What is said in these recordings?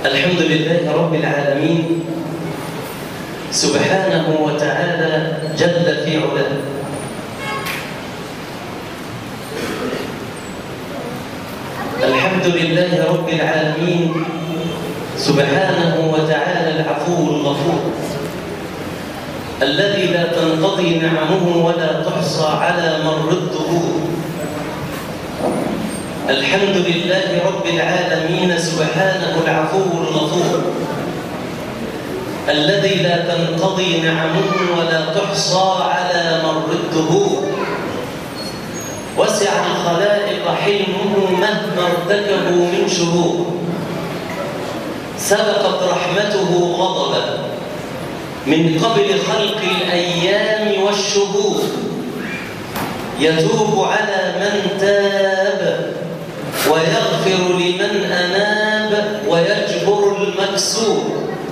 الحمد لله رب العالمين سبحانه وتعالى جل في علاه الحمد لله رب العالمين سبحانه وتعالى العفو الغفور الذي لا تنقضي نعمه ولا تحصى على مر الدهور الحمد لله رب العالمين سبحانه العفو الغفور الذي لا تنقضي نعمه ولا تحصى على مر الدهور وسع الخلائق حلمه مهما ارتكبوا من شرور سبقت رحمته غضبا من قبل خلق الأيام والشهور يتوب على من تاب ويغفر لمن أناب ويجبر المكسور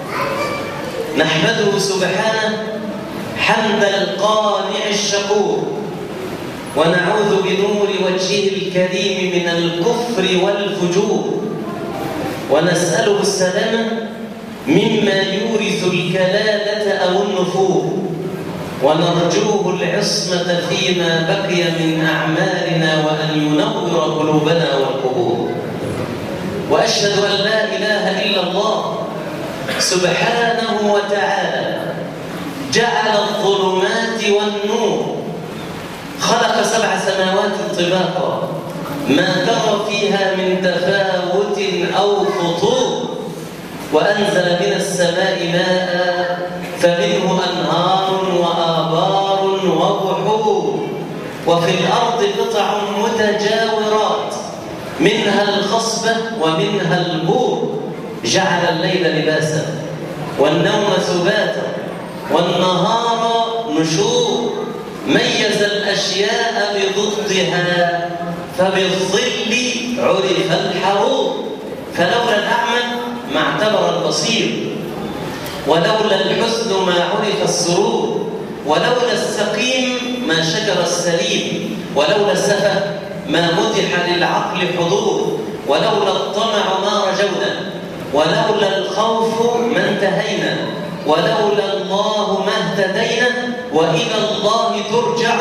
نحمده سبحانه حمد القانع الشكور ونعوذ بنور وجهه الكريم من الكفر والفجور ونسأله السلامة مما يورث الكلالة أو النفور ونرجوه العصمة فيما بقي من أعمالنا وأن ينور قلوبنا والقبور وأشهد أن لا إله إلا الله سبحانه وتعالى جعل الظلمات والنور خلق سبع سماوات طباقا ما ترى فيها من تفاوت أو فطور وأنزل من السماء ماء فمنه أنهار وآبار وبحور وفي الأرض قطع متجاورات منها الخصبة ومنها البور جعل الليل لباسا والنوم سباتا والنهار نشور ميز الأشياء بضدها فبالظل عرف الحرور فلولا الأعمى ما اعتبر البصير ولولا الحزن ما عرف السرور ولولا السقيم ما شكر السليم ولولا السفه ما مدح للعقل حضور ولولا الطمع ما رجونا ولولا الخوف ما انتهينا ولولا الله ما اهتدينا وإلى الله ترجع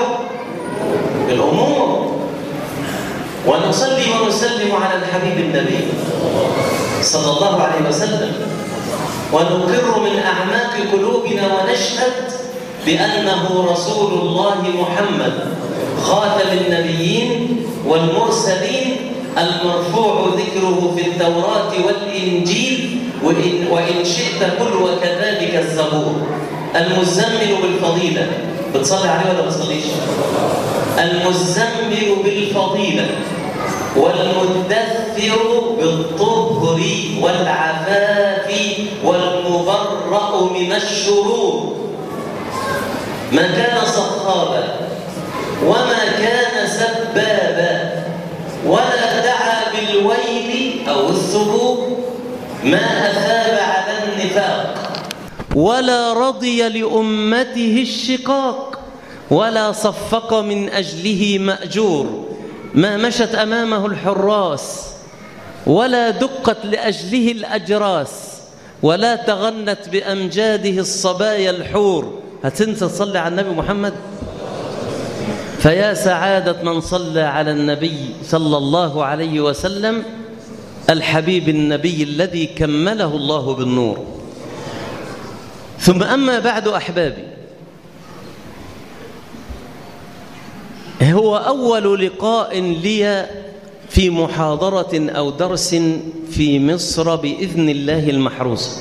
الأمور ونصلي ونسلم على الحبيب النبي صلى الله عليه وسلم ونقر من أعماق قلوبنا ونشهد بأنه رسول الله محمد خاتم النبيين والمرسلين المرفوع ذكره في التوراة والإنجيل وإن, وإن شئت قل وكذلك الزبور المزمل بالفضيلة بتصلي عليه ولا بتصليش المزمل بالفضيلة والمدثر بالطهر والعفاف والمبرأ من الشرور ما كان صخابا وما كان سبابا ولا دعا بالويل أو الثبور ما أثاب على النفاق ولا رضي لأمته الشقاق ولا صفق من أجله مأجور ما مشت أمامه الحراس ولا دقت لأجله الأجراس ولا تغنت بأمجاده الصبايا الحور هتنسى تصلي على النبي محمد فيا سعادة من صلى على النبي صلى الله عليه وسلم الحبيب النبي الذي كمله الله بالنور ثم أما بعد أحبابي هو أول لقاء لي في محاضرة أو درس في مصر بإذن الله المحروس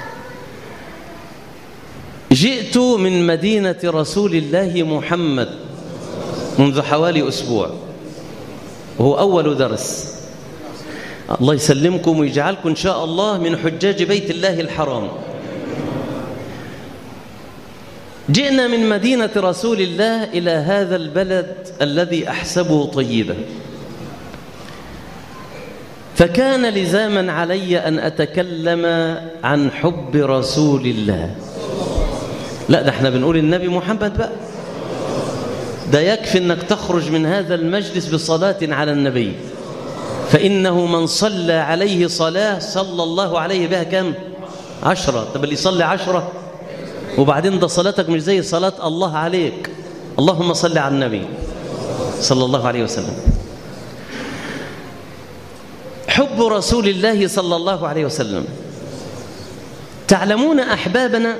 جئت من مدينة رسول الله محمد منذ حوالي أسبوع وهو أول درس الله يسلمكم ويجعلكم إن شاء الله من حجاج بيت الله الحرام جئنا من مدينة رسول الله إلى هذا البلد الذي أحسبه طيبا فكان لزاما علي أن أتكلم عن حب رسول الله لا ده احنا بنقول النبي محمد بقى ده يكفي انك تخرج من هذا المجلس بصلاة على النبي فإنه من صلى عليه صلاة صلى الله عليه بها كم عشرة طب اللي يصلي عشرة وبعدين ده صلاتك مش زي صلاة الله عليك اللهم صل على النبي صلى الله عليه وسلم حب رسول الله صلى الله عليه وسلم تعلمون أحبابنا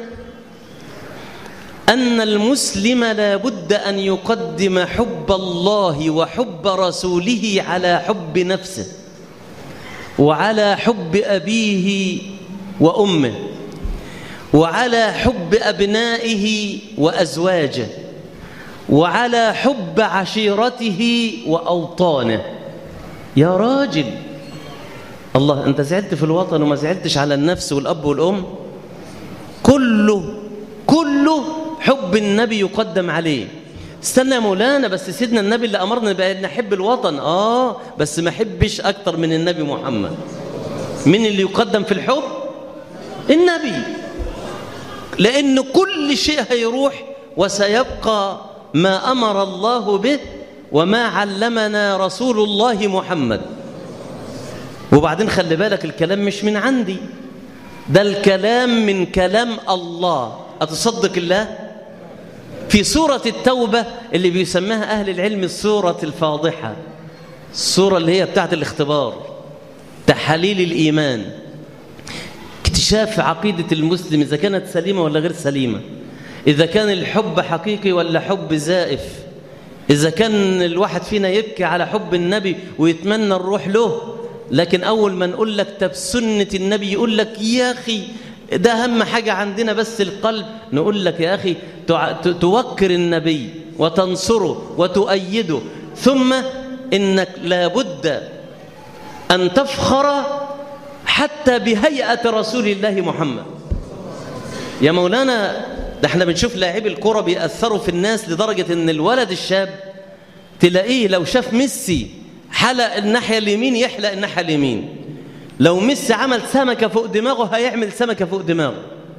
أن المسلم لا بد أن يقدم حب الله وحب رسوله على حب نفسه وعلى حب أبيه وأمه وعلى حب أبنائه وأزواجه وعلى حب عشيرته وأوطانه يا راجل الله أنت زعلت في الوطن وما زعلتش على النفس والأب والأم كله كله حب النبي يقدم عليه استنى يا مولانا بس سيدنا النبي اللي أمرنا بأن نحب الوطن آه بس ما حبش أكتر من النبي محمد من اللي يقدم في الحب النبي لأن كل شيء هيروح وسيبقى ما أمر الله به وما علمنا رسول الله محمد وبعدين خلي بالك الكلام مش من عندي ده الكلام من كلام الله أتصدق الله في سورة التوبة اللي بيسميها أهل العلم السورة الفاضحة السورة اللي هي بتاعت الاختبار تحاليل الإيمان اكتشاف عقيدة المسلم إذا كانت سليمة ولا غير سليمة إذا كان الحب حقيقي ولا حب زائف إذا كان الواحد فينا يبكي على حب النبي ويتمنى الروح له لكن أول ما نقول لك طب سنة النبي يقول لك يا أخي ده أهم حاجة عندنا بس القلب نقول لك يا أخي توكر النبي وتنصره وتؤيده ثم إنك لابد أن تفخر حتى بهيئة رسول الله محمد يا مولانا ده احنا بنشوف لاعبي الكرة بيأثروا في الناس لدرجة ان الولد الشاب تلاقيه لو شاف ميسي حلق الناحية اليمين يحلق الناحية اليمين لو ميسي عمل سمكة فوق دماغه هيعمل سمكة فوق دماغه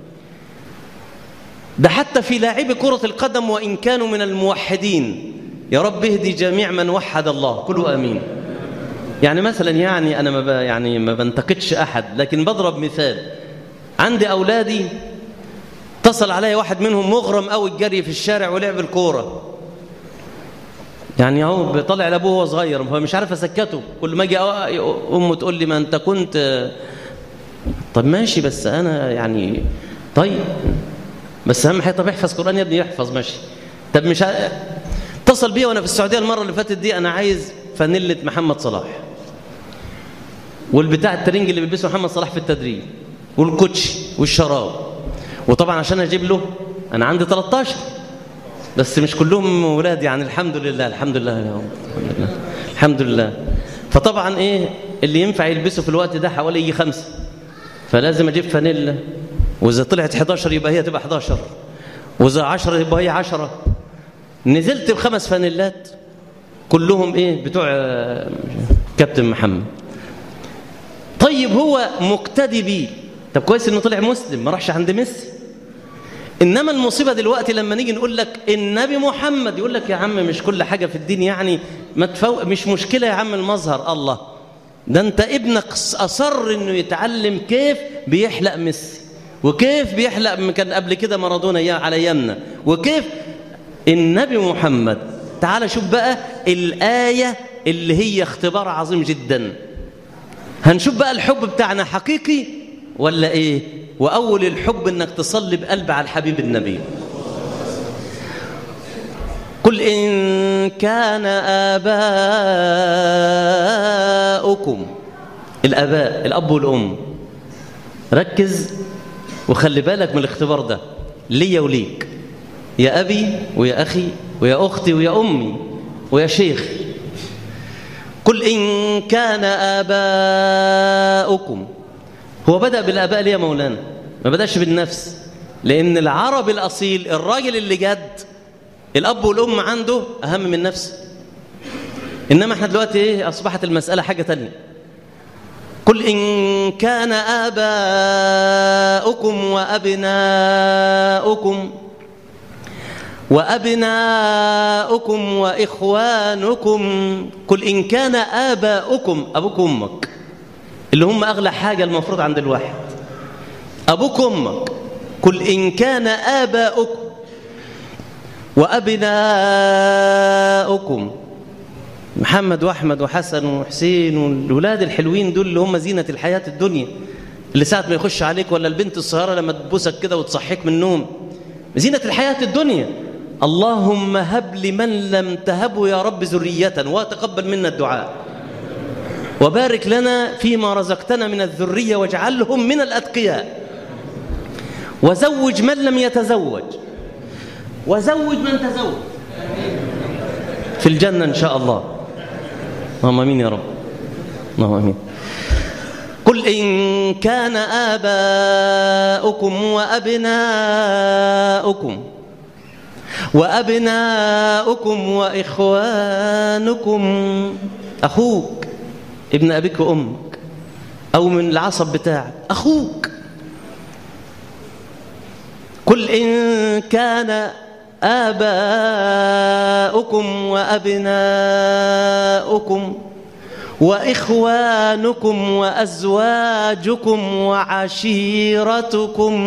ده حتى في لاعبي كرة القدم وإن كانوا من الموحدين يا رب اهدي جميع من وحد الله كلوا أمين يعني مثلا يعني أنا ما يعني ما بنتقدش أحد لكن بضرب مثال عندي أولادي اتصل علي واحد منهم مغرم قوي الجري في الشارع ولعب الكوره يعني اهو بيطلع لابوه وهو صغير فمش عارف اسكته كل ما اجي امه تقول لي ما انت كنت طب ماشي بس انا يعني طيب بس اهم حاجه طب احفظ قران يا ابني يحفظ ماشي طب مش ع... اتصل بيا وانا في السعوديه المره اللي فاتت دي انا عايز فانيله محمد صلاح والبتاع الترنج اللي بيلبسه محمد صلاح في التدريب والكوتشي والشراب وطبعا عشان اجيب له انا عندي 13 بس مش كلهم ولاد يعني الحمد لله الحمد لله الحمد لله الحمد لله فطبعا ايه اللي ينفع يلبسه في الوقت ده حوالي يجي خمسة فلازم اجيب فانيلا واذا طلعت 11 يبقى هي تبقى 11 واذا 10 يبقى هي 10 نزلت بخمس فانيلات كلهم ايه بتوع كابتن محمد طيب هو مقتدي بيه طب كويس انه طلع مسلم ما راحش عند ميسي انما المصيبه دلوقتي لما نيجي نقول لك النبي محمد يقول لك يا عم مش كل حاجه في الدين يعني ما تفوق مش مشكله يا عم المظهر الله ده انت ابنك اصر انه يتعلم كيف بيحلق ميسي وكيف بيحلق كان قبل كده مارادونا على يمنا وكيف النبي محمد تعال شوف بقى الايه اللي هي اختبار عظيم جدا هنشوف بقى الحب بتاعنا حقيقي ولا ايه واول الحب انك تصلي بقلب على الحبيب النبي قل ان كان اباؤكم الاباء الاب والام ركز وخلي بالك من الاختبار ده ليا وليك يا ابي ويا اخي ويا اختي ويا امي ويا شيخ قل ان كان اباؤكم هو بدأ بالآباء ليه يا مولانا ما بدأش بالنفس لأن العرب الأصيل الراجل اللي جد الأب والأم عنده أهم من نفسه إنما احنا دلوقتي إيه أصبحت المسألة حاجة تانية قل إن كان آباؤكم وأبناؤكم وأبناؤكم وإخوانكم قل إن كان آباؤكم أبوك وأمك اللي هم أغلى حاجة المفروض عند الواحد أبوك وأمك قل إن كان آباؤكم وأبناؤكم محمد وأحمد وحسن وحسين والولاد الحلوين دول اللي هم زينة الحياة الدنيا اللي ساعة ما يخش عليك ولا البنت الصغيرة لما تبوسك كده وتصحيك من النوم زينة الحياة الدنيا اللهم هب لمن لم تهبه يا رب ذرية وتقبل منا الدعاء وبارك لنا فيما رزقتنا من الذرية واجعلهم من الأتقياء وزوج من لم يتزوج وزوج من تزوج في الجنة إن شاء الله اللهم امين يا رب اللهم امين قل إن كان آباؤكم وأبناؤكم وأبناؤكم وإخوانكم أخوك ابن أبيك وأمك أو من العصب بتاعك أخوك قل إن كان آباؤكم وأبناؤكم وإخوانكم وأزواجكم وعشيرتكم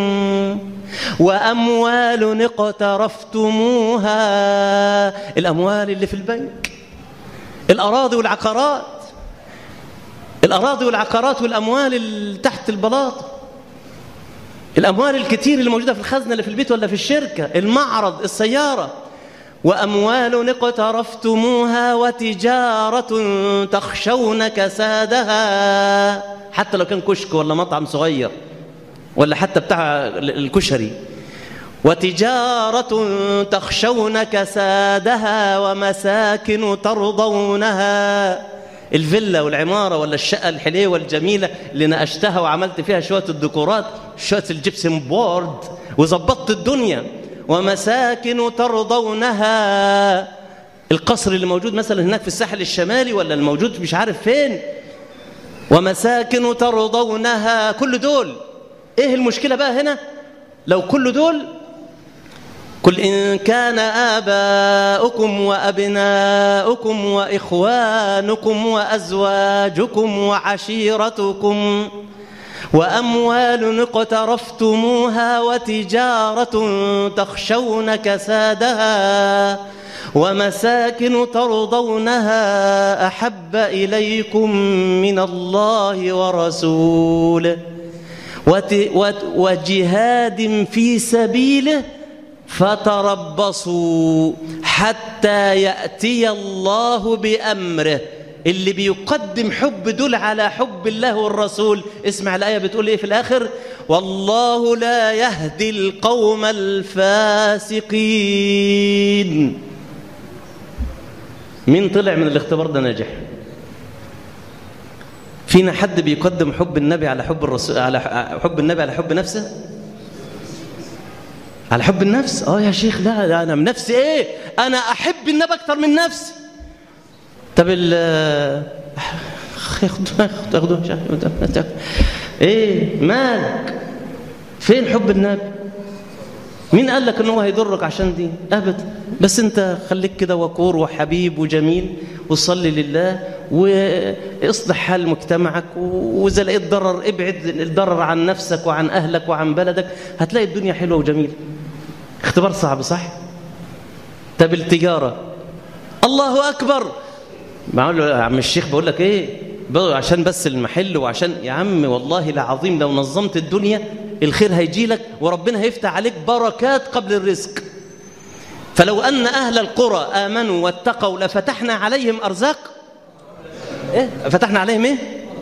وأموال اقترفتموها الأموال اللي في البنك الأراضي والعقارات الأراضي والعقارات والأموال اللي تحت البلاطة الأموال الكتير اللي موجودة في الخزنة اللي في البيت ولا في الشركة المعرض السيارة وأموال اقترفتموها وتجارة تخشون كسادها حتى لو كان كشك ولا مطعم صغير ولا حتى بتاع الكشري وتجارة تخشون كسادها ومساكن ترضونها الفيلا والعمارة ولا الشقة الحليوة الجميلة اللي نقشتها وعملت فيها شوية الديكورات شوية الجبسن بورد وظبطت الدنيا ومساكن ترضونها القصر اللي موجود مثلا هناك في الساحل الشمالي ولا الموجود مش عارف فين ومساكن ترضونها كل دول ايه المشكلة بقى هنا لو كل دول قل إن كان آباؤكم وأبناؤكم وإخوانكم وأزواجكم وعشيرتكم وأموال اقترفتموها وتجارة تخشون كسادها ومساكن ترضونها أحب إليكم من الله ورسوله وجهاد في سبيله فتربصوا حتى يأتي الله بأمره اللي بيقدم حب دول على حب الله والرسول اسمع الآية بتقول ايه في الآخر والله لا يهدي القوم الفاسقين مين طلع من الاختبار ده ناجح فينا حد بيقدم حب النبي على حب الرسول على حب النبي على حب نفسه على حب النفس اه يا شيخ لا, لا انا من نفسي ايه انا احب النبي اكتر من نفسي طب ال خدوا خدوا ايه مالك فين حب النبي مين قال لك ان هو هيضرك عشان دي ابدا بس انت خليك كده وقور وحبيب وجميل وصلي لله واصلح حال مجتمعك واذا لقيت ضرر ابعد الضرر عن نفسك وعن اهلك وعن بلدك هتلاقي الدنيا حلوه وجميله اختبار صعب صح طب التجاره الله اكبر بقول له يا عم الشيخ بقول لك ايه عشان بس المحل وعشان يا عم والله العظيم لو نظمت الدنيا الخير هيجي لك وربنا هيفتح عليك بركات قبل الرزق فلو أن أهل القرى آمنوا واتقوا لفتحنا عليهم أرزاق إيه؟ فتحنا عليهم إيه؟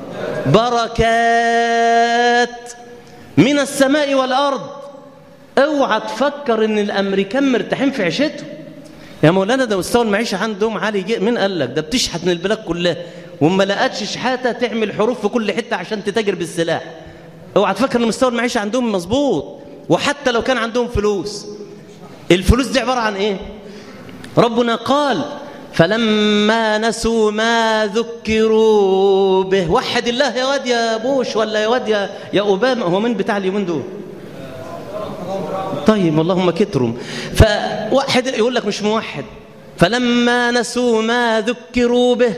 بركات من السماء والأرض اوعى تفكر ان الامريكان مرتاحين في عيشتهم يا مولانا ده مستوى المعيشه عندهم عالي جدا مين قال لك ده بتشحت من البلاد كلها وما لقتش شحاته تعمل حروف في كل حته عشان تتاجر بالسلاح اوعى تفكر ان مستوى المعيشه عندهم مظبوط وحتى لو كان عندهم فلوس الفلوس دي عباره عن ايه ربنا قال فلما نسوا ما ذكروا به وحد الله يا واد يا بوش ولا يا واد يا, يا اوباما هو مين بتاع اليومين دول طيب اللهم كترم فواحد يقول لك مش موحد فلما نسوا ما ذكروا به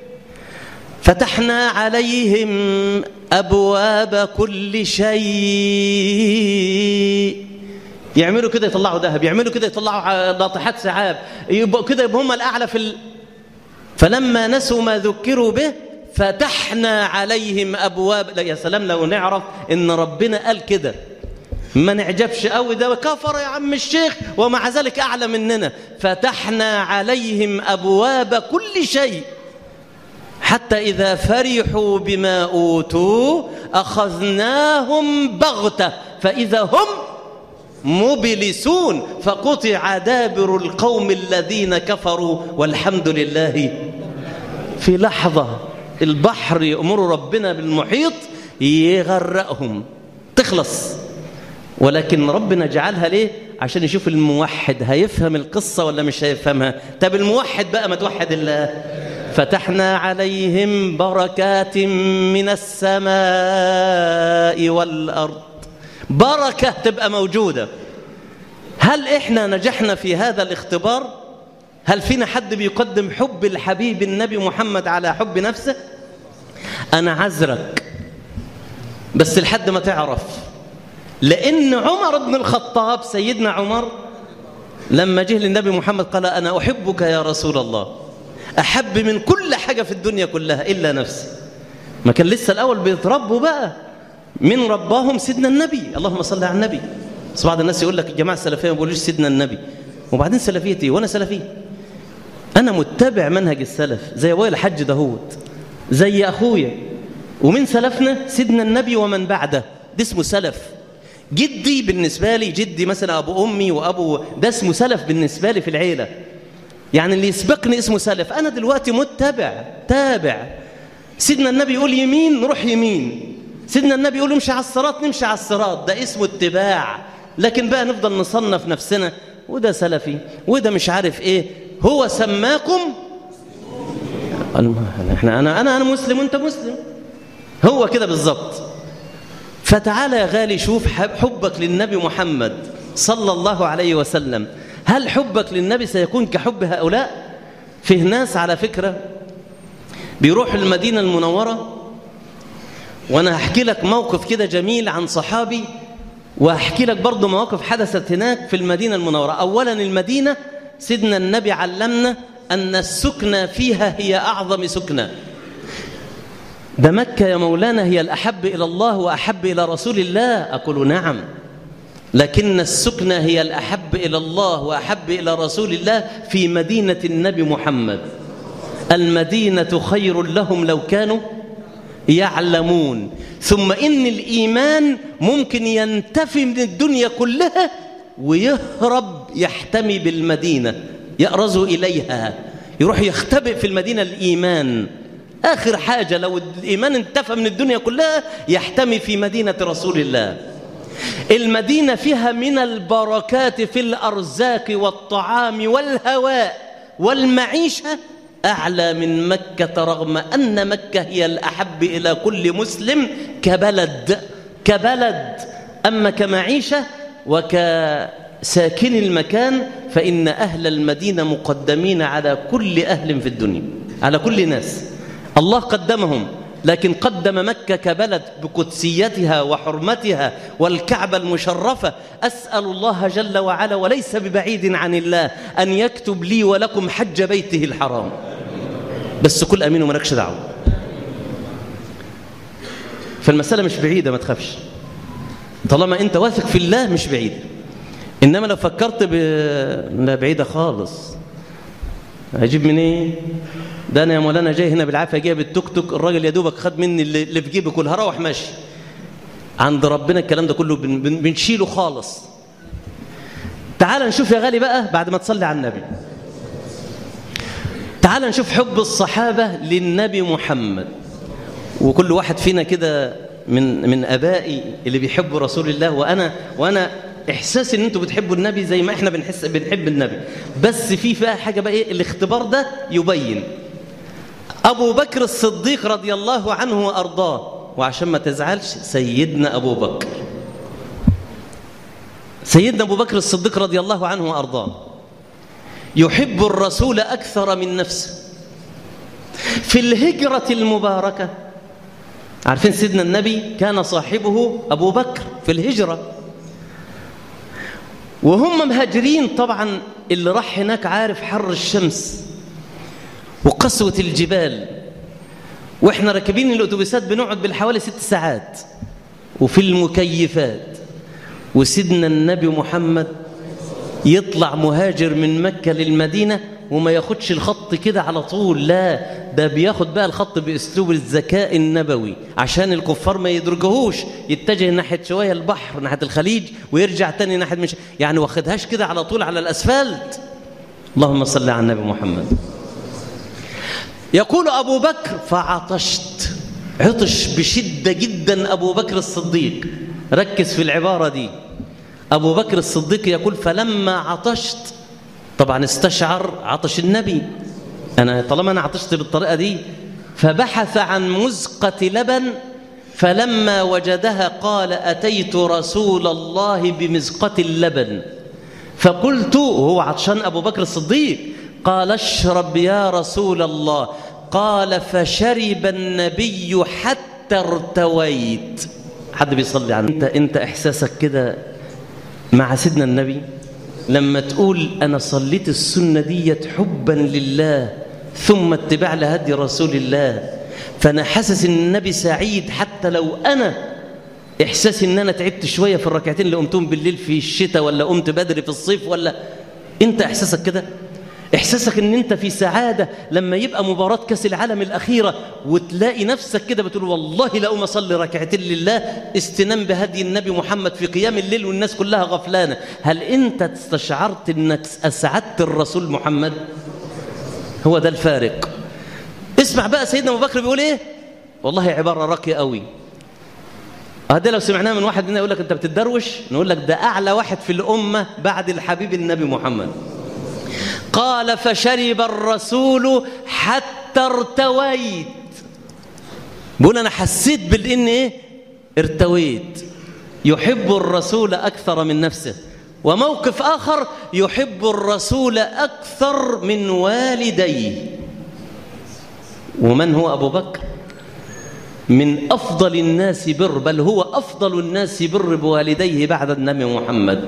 فتحنا عليهم أبواب كل شيء يعملوا كده يطلعوا ذهب يعملوا كده يطلعوا ناطحات سحاب يبقوا كده يبقوا هم الأعلى في ال... فلما نسوا ما ذكروا به فتحنا عليهم أبواب لا يا سلام لو نعرف إن ربنا قال كده ما نعجبش قوي ده كفر يا عم الشيخ ومع ذلك أعلى مننا فتحنا عليهم أبواب كل شيء حتى إذا فرحوا بما أوتوا أخذناهم بغتة فإذا هم مبلسون فقطع دابر القوم الذين كفروا والحمد لله في لحظة البحر يأمر ربنا بالمحيط يغرقهم تخلص ولكن ربنا جعلها ليه عشان يشوف الموحد هيفهم القصة ولا مش هيفهمها طب الموحد بقى ما توحد الله فتحنا عليهم بركات من السماء والأرض بركة تبقى موجودة هل إحنا نجحنا في هذا الاختبار هل فينا حد بيقدم حب الحبيب النبي محمد على حب نفسه أنا عذرك بس لحد ما تعرف لأن عمر بن الخطاب سيدنا عمر لما جه للنبي محمد قال أنا أحبك يا رسول الله أحب من كل حاجة في الدنيا كلها إلا نفسي ما كان لسه الأول بيتربوا بقى من رباهم سيدنا النبي اللهم صل على النبي بس بعض الناس يقول لك الجماعة السلفية ما بيقولوش سيدنا النبي وبعدين سلفيتي وأنا سلفي أنا متبع منهج السلف زي أبويا الحج دهوت زي أخويا ومن سلفنا سيدنا النبي ومن بعده ده اسمه سلف جدي بالنسبة لي جدي مثلا أبو أمي وأبو ده اسمه سلف بالنسبة لي في العيلة يعني اللي يسبقني اسمه سلف أنا دلوقتي متبع تابع سيدنا النبي يقول يمين نروح يمين سيدنا النبي يقول امشي على الصراط نمشي على الصراط ده اسمه اتباع لكن بقى نفضل نصنف نفسنا وده سلفي وده مش عارف ايه هو سماكم احنا انا انا انا مسلم وانت مسلم هو كده بالظبط فتعالى يا غالي شوف حبك للنبي محمد صلى الله عليه وسلم هل حبك للنبي سيكون كحب هؤلاء فيه ناس على فكرة بيروح المدينة المنورة وأنا هحكي لك موقف كده جميل عن صحابي وهحكي لك برضو مواقف حدثت هناك في المدينة المنورة أولا المدينة سيدنا النبي علمنا أن السكنة فيها هي أعظم سكنة ده مكة يا مولانا هي الأحب إلى الله وأحب إلى رسول الله أقول نعم لكن السكنة هي الأحب إلى الله وأحب إلى رسول الله في مدينة النبي محمد المدينة خير لهم لو كانوا يعلمون ثم إن الإيمان ممكن ينتفي من الدنيا كلها ويهرب يحتمي بالمدينة يأرز إليها يروح يختبئ في المدينة الإيمان آخر حاجة لو الإيمان انتفى من الدنيا كلها يحتمي في مدينة رسول الله المدينة فيها من البركات في الأرزاق والطعام والهواء والمعيشة أعلى من مكة رغم أن مكة هي الأحب إلى كل مسلم كبلد كبلد أما كمعيشة وكساكن المكان فإن أهل المدينة مقدمين على كل أهل في الدنيا على كل ناس الله قدمهم لكن قدم مكة كبلد بقدسيتها وحرمتها والكعبة المشرفة أسأل الله جل وعلا وليس ببعيد عن الله أن يكتب لي ولكم حج بيته الحرام بس كل أمين ومالكش دعوة فالمسألة مش بعيدة ما تخافش طالما أنت واثق في الله مش بعيد إنما لو فكرت ب... لا بعيدة خالص هجيب منين إيه؟ ده انا يا مولانا جاي هنا بالعافيه جايب التوك توك الراجل يا دوبك خد مني اللي في جيبي كله هروح ماشي عند ربنا الكلام ده كله بن بن بنشيله خالص تعال نشوف يا غالي بقى بعد ما تصلي على النبي تعال نشوف حب الصحابه للنبي محمد وكل واحد فينا كده من من ابائي اللي بيحبوا رسول الله وانا وانا احساس ان انتوا بتحبوا النبي زي ما احنا بنحس بنحب النبي بس في فيها حاجه بقى ايه الاختبار ده يبين أبو بكر الصديق رضي الله عنه وأرضاه وعشان ما تزعلش سيدنا أبو بكر سيدنا أبو بكر الصديق رضي الله عنه وأرضاه يحب الرسول أكثر من نفسه في الهجرة المباركة عارفين سيدنا النبي كان صاحبه أبو بكر في الهجرة وهم مهاجرين طبعا اللي راح هناك عارف حر الشمس وقسوة الجبال واحنا راكبين الاتوبيسات بنقعد بالحوالي ست ساعات وفي المكيفات وسيدنا النبي محمد يطلع مهاجر من مكة للمدينة وما ياخدش الخط كده على طول لا ده بياخد بقى الخط باسلوب الذكاء النبوي عشان الكفار ما يدركوهوش يتجه ناحيه شويه البحر ناحيه الخليج ويرجع تاني ناحيه مش يعني واخدهاش كده على طول على الاسفلت اللهم صل على النبي محمد يقول ابو بكر فعطشت عطش بشده جدا ابو بكر الصديق ركز في العباره دي ابو بكر الصديق يقول فلما عطشت طبعا استشعر عطش النبي أنا طالما أنا عطشت بالطريقة دي فبحث عن مزقة لبن فلما وجدها قال أتيت رسول الله بمزقة اللبن فقلت هو عطشان أبو بكر الصديق قال اشرب يا رسول الله قال فشرب النبي حتى ارتويت حد بيصلي عنه انت انت احساسك كده مع سيدنا النبي لما تقول أنا صليت السنة ديت حبا لله ثم اتباع لهدي رسول الله فأنا حاسس إن النبي سعيد حتى لو أنا إحساسي إن أنا تعبت شوية في الركعتين اللي قمتهم بالليل في الشتاء ولا قمت بدري في الصيف ولا أنت إحساسك كده إحساسك إن أنت في سعادة لما يبقى مباراة كأس العالم الأخيرة وتلاقي نفسك كده بتقول والله لأقوم أصلي ركعتين لله استنام بهدي النبي محمد في قيام الليل والناس كلها غفلانة هل أنت استشعرت أنك أسعدت الرسول محمد هو ده الفارق اسمع بقى سيدنا أبو بكر بيقول إيه والله عبارة راقية قوي هذا لو سمعناه من واحد منا يقول لك أنت بتدروش نقول لك ده أعلى واحد في الأمة بعد الحبيب النبي محمد قال فشرب الرسول حتى ارتويت بقول انا حسيت بالان ايه ارتويت يحب الرسول اكثر من نفسه وموقف اخر يحب الرسول اكثر من والديه ومن هو ابو بكر من افضل الناس بر بل هو افضل الناس بر بوالديه بعد النبي محمد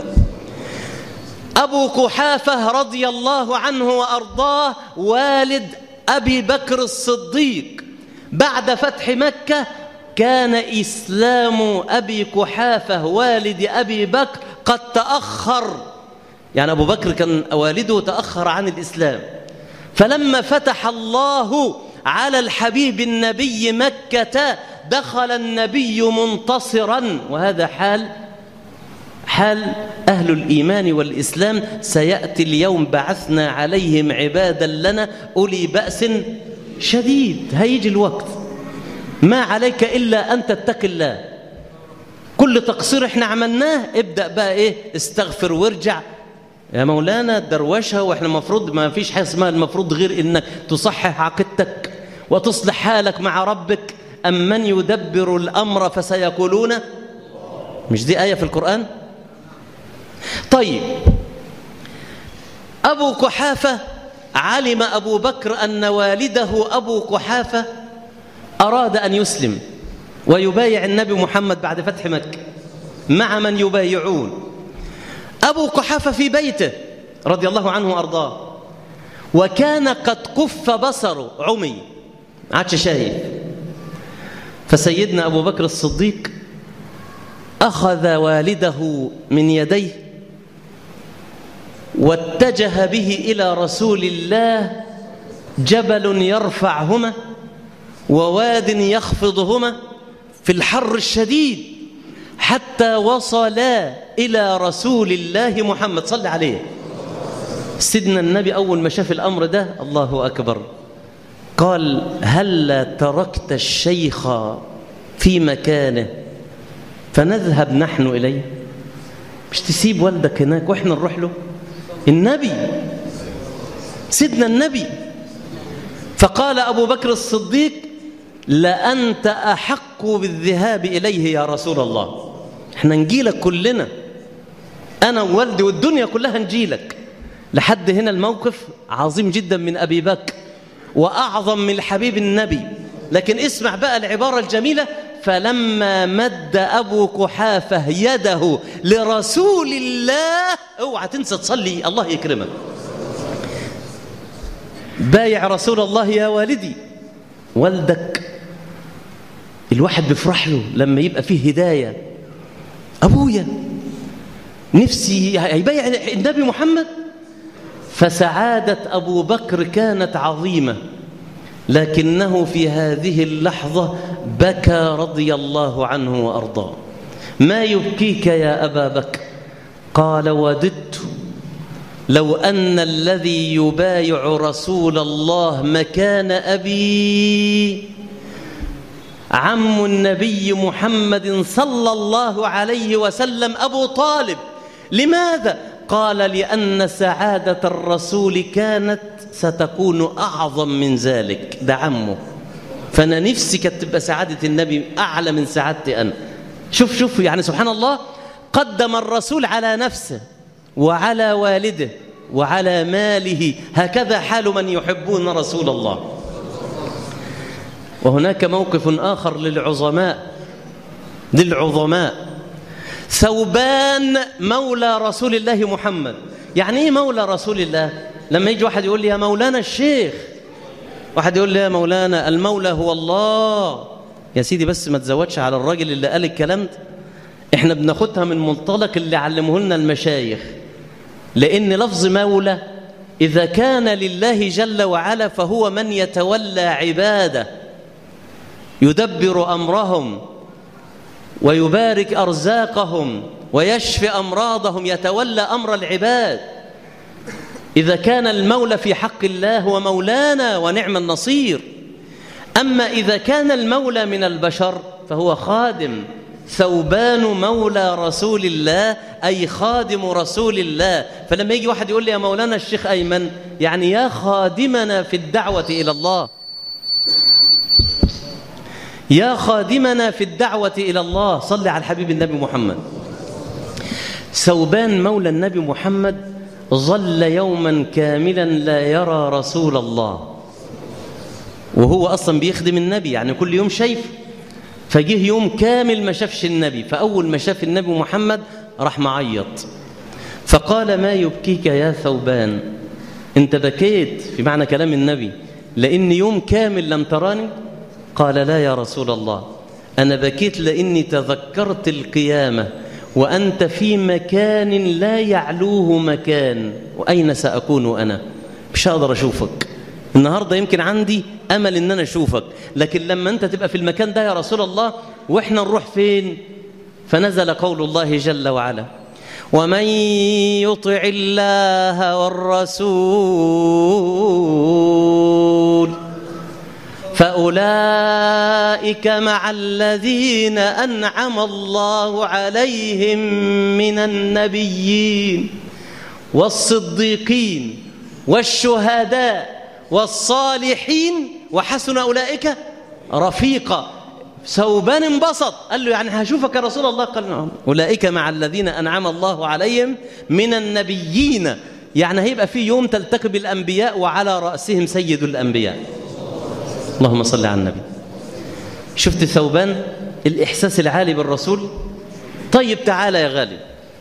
أبو كحافة رضي الله عنه وأرضاه والد أبي بكر الصديق بعد فتح مكة كان إسلام أبي كحافة والد أبي بكر قد تأخر يعني أبو بكر كان والده تأخر عن الإسلام فلما فتح الله على الحبيب النبي مكة دخل النبي منتصرا وهذا حال حال أهل الإيمان والإسلام سيأتي اليوم بعثنا عليهم عبادا لنا أولي بأس شديد هيجي الوقت ما عليك إلا أن تتقي الله كل تقصير احنا عملناه ابدأ بقى ايه استغفر وارجع يا مولانا دروشها واحنا المفروض ما فيش حاجه اسمها المفروض غير انك تصحح عقيدتك وتصلح حالك مع ربك أم من يدبر الأمر فسيقولون مش دي آية في القرآن طيب أبو كحافة علم أبو بكر أن والده أبو كحافة أراد أن يسلم ويبايع النبي محمد بعد فتح مكة مع من يبايعون أبو كحافة في بيته رضي الله عنه وأرضاه وكان قد قف بصره عمي عادش شايف فسيدنا أبو بكر الصديق أخذ والده من يديه واتجه به إلى رسول الله جبل يرفعهما وواد يخفضهما في الحر الشديد حتى وصلا إلى رسول الله محمد صلى عليه سيدنا النبي أول ما شاف الأمر ده الله أكبر قال هل تركت الشيخ في مكانه فنذهب نحن إليه مش تسيب والدك هناك وإحنا نروح له النبي سيدنا النبي فقال أبو بكر الصديق لأنت أحق بالذهاب إليه يا رسول الله احنا نجيلك كلنا أنا ووالدي والدنيا كلها نجيلك لحد هنا الموقف عظيم جدا من أبي بكر وأعظم من الحبيب النبي لكن اسمع بقى العبارة الجميلة فلما مد أبو كحافة يده لرسول الله اوعى تنسى تصلي الله يكرمك بايع رسول الله يا والدي والدك الواحد بيفرح له لما يبقى فيه هداية أبويا نفسي هيبايع النبي محمد فسعادة أبو بكر كانت عظيمة لكنه في هذه اللحظة بكى رضي الله عنه وأرضاه ما يبكيك يا أبا بكر قال وددت لو أن الذي يبايع رسول الله مكان أبي عم النبي محمد صلى الله عليه وسلم أبو طالب لماذا؟ قال لأن سعادة الرسول كانت ستكون أعظم من ذلك ده عمه فأنا نفسي كانت تبقى سعادة النبي أعلى من سعادتي أنا شوف شوف يعني سبحان الله قدم الرسول على نفسه وعلى والده وعلى ماله هكذا حال من يحبون رسول الله وهناك موقف آخر للعظماء للعظماء ثوبان مولى رسول الله محمد يعني ايه مولى رسول الله لما يجي واحد يقول لي يا مولانا الشيخ واحد يقول لي يا مولانا المولى هو الله يا سيدي بس ما تزودش على الراجل اللي قال الكلام ده احنا بناخدها من منطلق اللي علمه لنا المشايخ لان لفظ مولى اذا كان لله جل وعلا فهو من يتولى عباده يدبر امرهم ويبارك ارزاقهم ويشفي امراضهم يتولى امر العباد اذا كان المولى في حق الله هو مولانا ونعم النصير اما اذا كان المولى من البشر فهو خادم ثوبان مولى رسول الله أي خادم رسول الله فلما يجي واحد يقول لي يا مولانا الشيخ أيمن يعني يا خادمنا في الدعوة إلى الله يا خادمنا في الدعوة إلى الله صل على الحبيب النبي محمد ثوبان مولى النبي محمد ظل يوما كاملا لا يرى رسول الله وهو أصلا بيخدم النبي يعني كل يوم شايف فجه يوم كامل ما شافش النبي فأول ما شاف النبي محمد راح معيط فقال ما يبكيك يا ثوبان انت بكيت في معنى كلام النبي لأن يوم كامل لم تراني قال لا يا رسول الله أنا بكيت لأني تذكرت القيامة وأنت في مكان لا يعلوه مكان وأين سأكون أنا مش هقدر أشوفك النهاردة يمكن عندي أمل إن أنا أشوفك لكن لما أنت تبقى في المكان ده يا رسول الله وإحنا نروح فين فنزل قول الله جل وعلا ومن يطع الله والرسول فأولئك مع الذين أنعم الله عليهم من النبيين والصديقين والشهداء والصالحين وحسن أولئك رفيقا ثوبان انبسط قال له يعني هشوفك يا رسول الله قال نعم أولئك مع الذين أنعم الله عليهم من النبيين يعني هيبقى في يوم تلتقي بالأنبياء وعلى رأسهم سيد الأنبياء اللهم صل على النبي شفت ثوبان الإحساس العالي بالرسول طيب تعالى يا غالي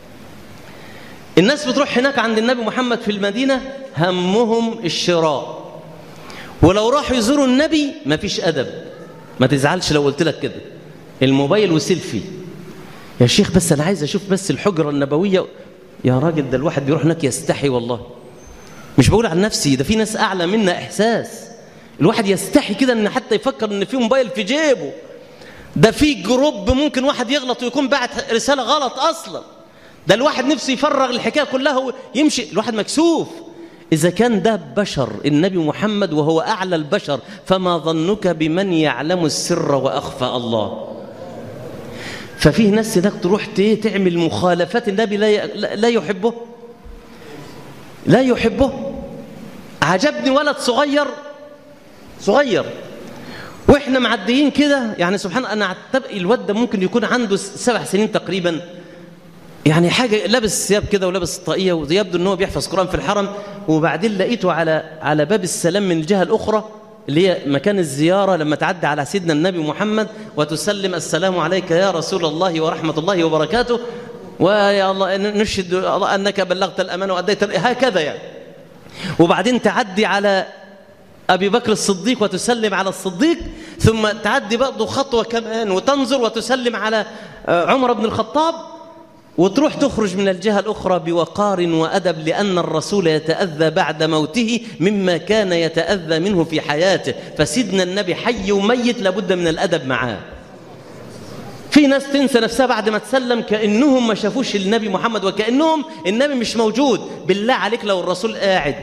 الناس بتروح هناك عند النبي محمد في المدينة همهم الشراء ولو راحوا يزوروا النبي ما فيش أدب ما تزعلش لو قلت لك كده الموبايل وسيلفي يا شيخ بس أنا عايز أشوف بس الحجرة النبوية يا راجل ده الواحد بيروح هناك يستحي والله مش بقول عن نفسي ده في ناس أعلى منا إحساس الواحد يستحي كده ان حتى يفكر ان في موبايل في جيبه ده في جروب ممكن واحد يغلط ويكون بعت رسالة غلط أصلا ده الواحد نفسه يفرغ الحكاية كلها ويمشي الواحد مكسوف إذا كان ده بشر النبي محمد وهو أعلى البشر فما ظنك بمن يعلم السر وأخفى الله ففيه ناس هناك تروح تعمل مخالفات النبي لا لا يحبه لا يحبه عجبني ولد صغير صغير واحنا معديين كده يعني سبحان انا اعتبر الواد ده ممكن يكون عنده سبع سنين تقريبا يعني حاجة لابس ثياب كده ولابس طاقية ويبدو ان هو بيحفظ قرآن في الحرم وبعدين لقيته على على باب السلام من الجهة الأخرى اللي هي مكان الزيارة لما تعدي على سيدنا النبي محمد وتسلم السلام عليك يا رسول الله ورحمة الله وبركاته ويا الله نشهد الله أنك بلغت الأمان وأديت هكذا يعني وبعدين تعدي على أبي بكر الصديق وتسلم على الصديق ثم تعدي برضه خطوة كمان وتنظر وتسلم على عمر بن الخطاب وتروح تخرج من الجهة الأخرى بوقار وأدب لأن الرسول يتأذى بعد موته مما كان يتأذى منه في حياته فسيدنا النبي حي وميت لابد من الأدب معاه في ناس تنسى نفسها بعد ما تسلم كأنهم ما شافوش النبي محمد وكأنهم النبي مش موجود بالله عليك لو الرسول قاعد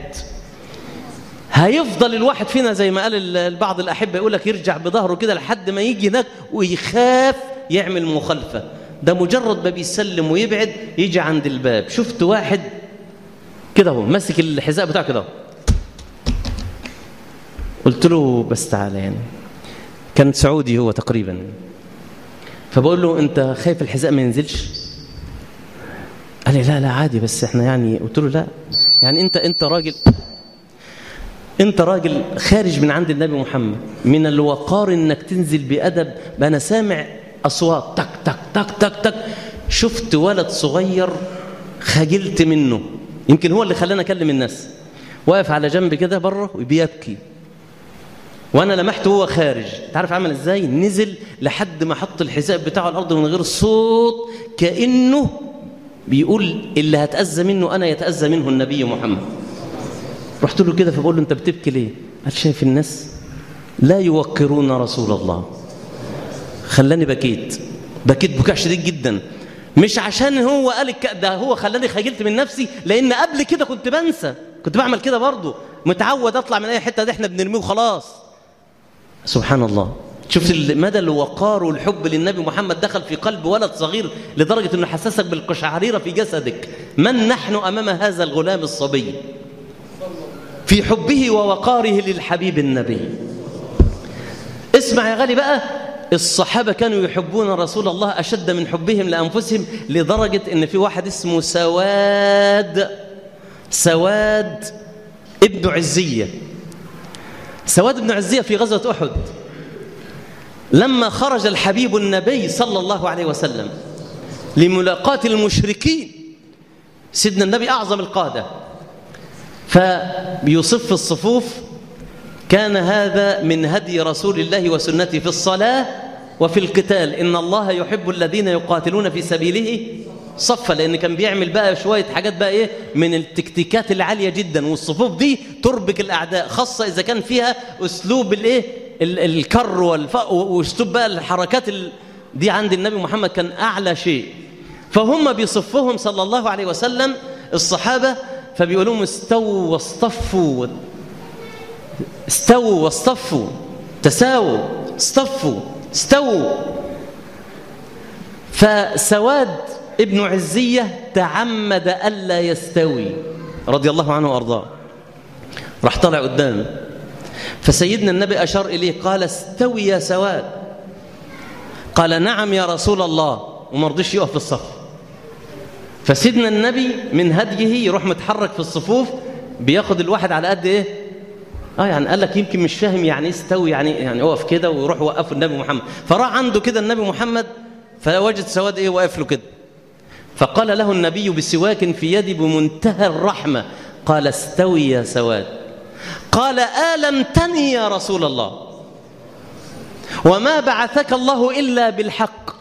هيفضل الواحد فينا زي ما قال بعض الأحبة يقول لك يرجع بظهره كده لحد ما يجي هناك ويخاف يعمل مخالفة ده مجرد ما بيسلم ويبعد يجي عند الباب شفت واحد كده هو ماسك الحذاء بتاعه كده قلت له بس تعالى يعني كان سعودي هو تقريبا فبقول له انت خايف الحذاء ما ينزلش قال لي لا لا عادي بس احنا يعني قلت له لا يعني انت انت راجل انت راجل خارج من عند النبي محمد من الوقار انك تنزل بادب ما انا سامع اصوات تك تك تك تك تك شفت ولد صغير خجلت منه يمكن هو اللي خلاني اكلم الناس واقف على جنب كده بره وبيبكي وانا لمحته هو خارج تعرف عمل ازاي نزل لحد ما حط الحذاء بتاعه على الارض من غير صوت كانه بيقول اللي هتاذى منه انا يتاذى منه النبي محمد رحت له كده فبقول له انت بتبكي ليه قال شايف الناس لا يوقرون رسول الله خلاني بكيت بكيت بكاء شديد جدا مش عشان هو قال الك... ده هو خلاني خجلت من نفسي لان قبل كده كنت بنسى كنت بعمل كده برضه متعود اطلع من اي حته دي احنا بنرميه وخلاص سبحان الله شفت مدى الوقار والحب للنبي محمد دخل في قلب ولد صغير لدرجة أنه حسسك بالقشعريرة في جسدك من نحن أمام هذا الغلام الصبي في حبه ووقاره للحبيب النبي اسمع يا غالي بقى الصحابة كانوا يحبون رسول الله أشد من حبهم لأنفسهم لدرجة أن في واحد اسمه سواد سواد ابن عزية سواد بن عزية في غزوة أحد لما خرج الحبيب النبي صلى الله عليه وسلم لملاقاة المشركين سيدنا النبي أعظم القادة فبيصف الصفوف كان هذا من هدي رسول الله وسنته في الصلاة وفي القتال إن الله يحب الذين يقاتلون في سبيله صفا لأن كان بيعمل بقى شوية حاجات بقى إيه من التكتيكات العالية جدا والصفوف دي تربك الأعداء خاصة إذا كان فيها أسلوب الإيه الكر والف... وأسلوب بقى الحركات ال... دي عند النبي محمد كان أعلى شيء فهم بيصفهم صلى الله عليه وسلم الصحابة فبيقولوا لهم استووا واصطفوا استووا واصطفوا تساووا اصطفوا استووا فسواد ابن عزية تعمد ألا يستوي رضي الله عنه وأرضاه راح طلع قدامه فسيدنا النبي أشار إليه قال استوي يا سواد قال نعم يا رسول الله وما رضيش يقف في الصف فسيدنا النبي من هديه يروح متحرك في الصفوف بياخد الواحد على قد ايه اه يعني قال لك يمكن مش فاهم يعني ايه استوي يعني يعني اقف كده ويروح وقفه النبي محمد فراح عنده كده النبي محمد فوجد سواد ايه واقف له كده فقال له النبي بسواك في يدي بمنتهى الرحمه قال استوي يا سواد قال آلمتني يا رسول الله وما بعثك الله إلا بالحق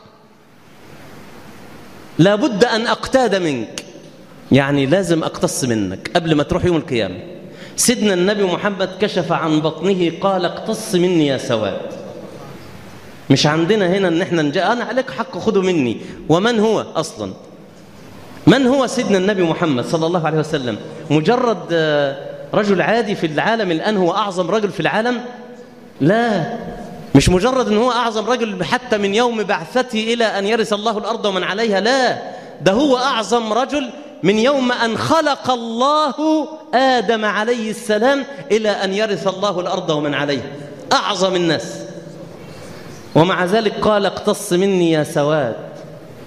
لابد أن أقتاد منك يعني لازم أقتص منك قبل ما تروح يوم القيامة سيدنا النبي محمد كشف عن بطنه قال اقتص مني يا سواد مش عندنا هنا ان احنا نجا انا عليك حق خذه مني ومن هو اصلا من هو سيدنا النبي محمد صلى الله عليه وسلم مجرد رجل عادي في العالم الان هو اعظم رجل في العالم لا مش مجرد ان هو اعظم رجل حتى من يوم بعثته الى ان يرث الله الارض ومن عليها لا ده هو اعظم رجل من يوم ان خلق الله ادم عليه السلام الى ان يرث الله الارض ومن عليها اعظم الناس ومع ذلك قال اقتص مني يا سواد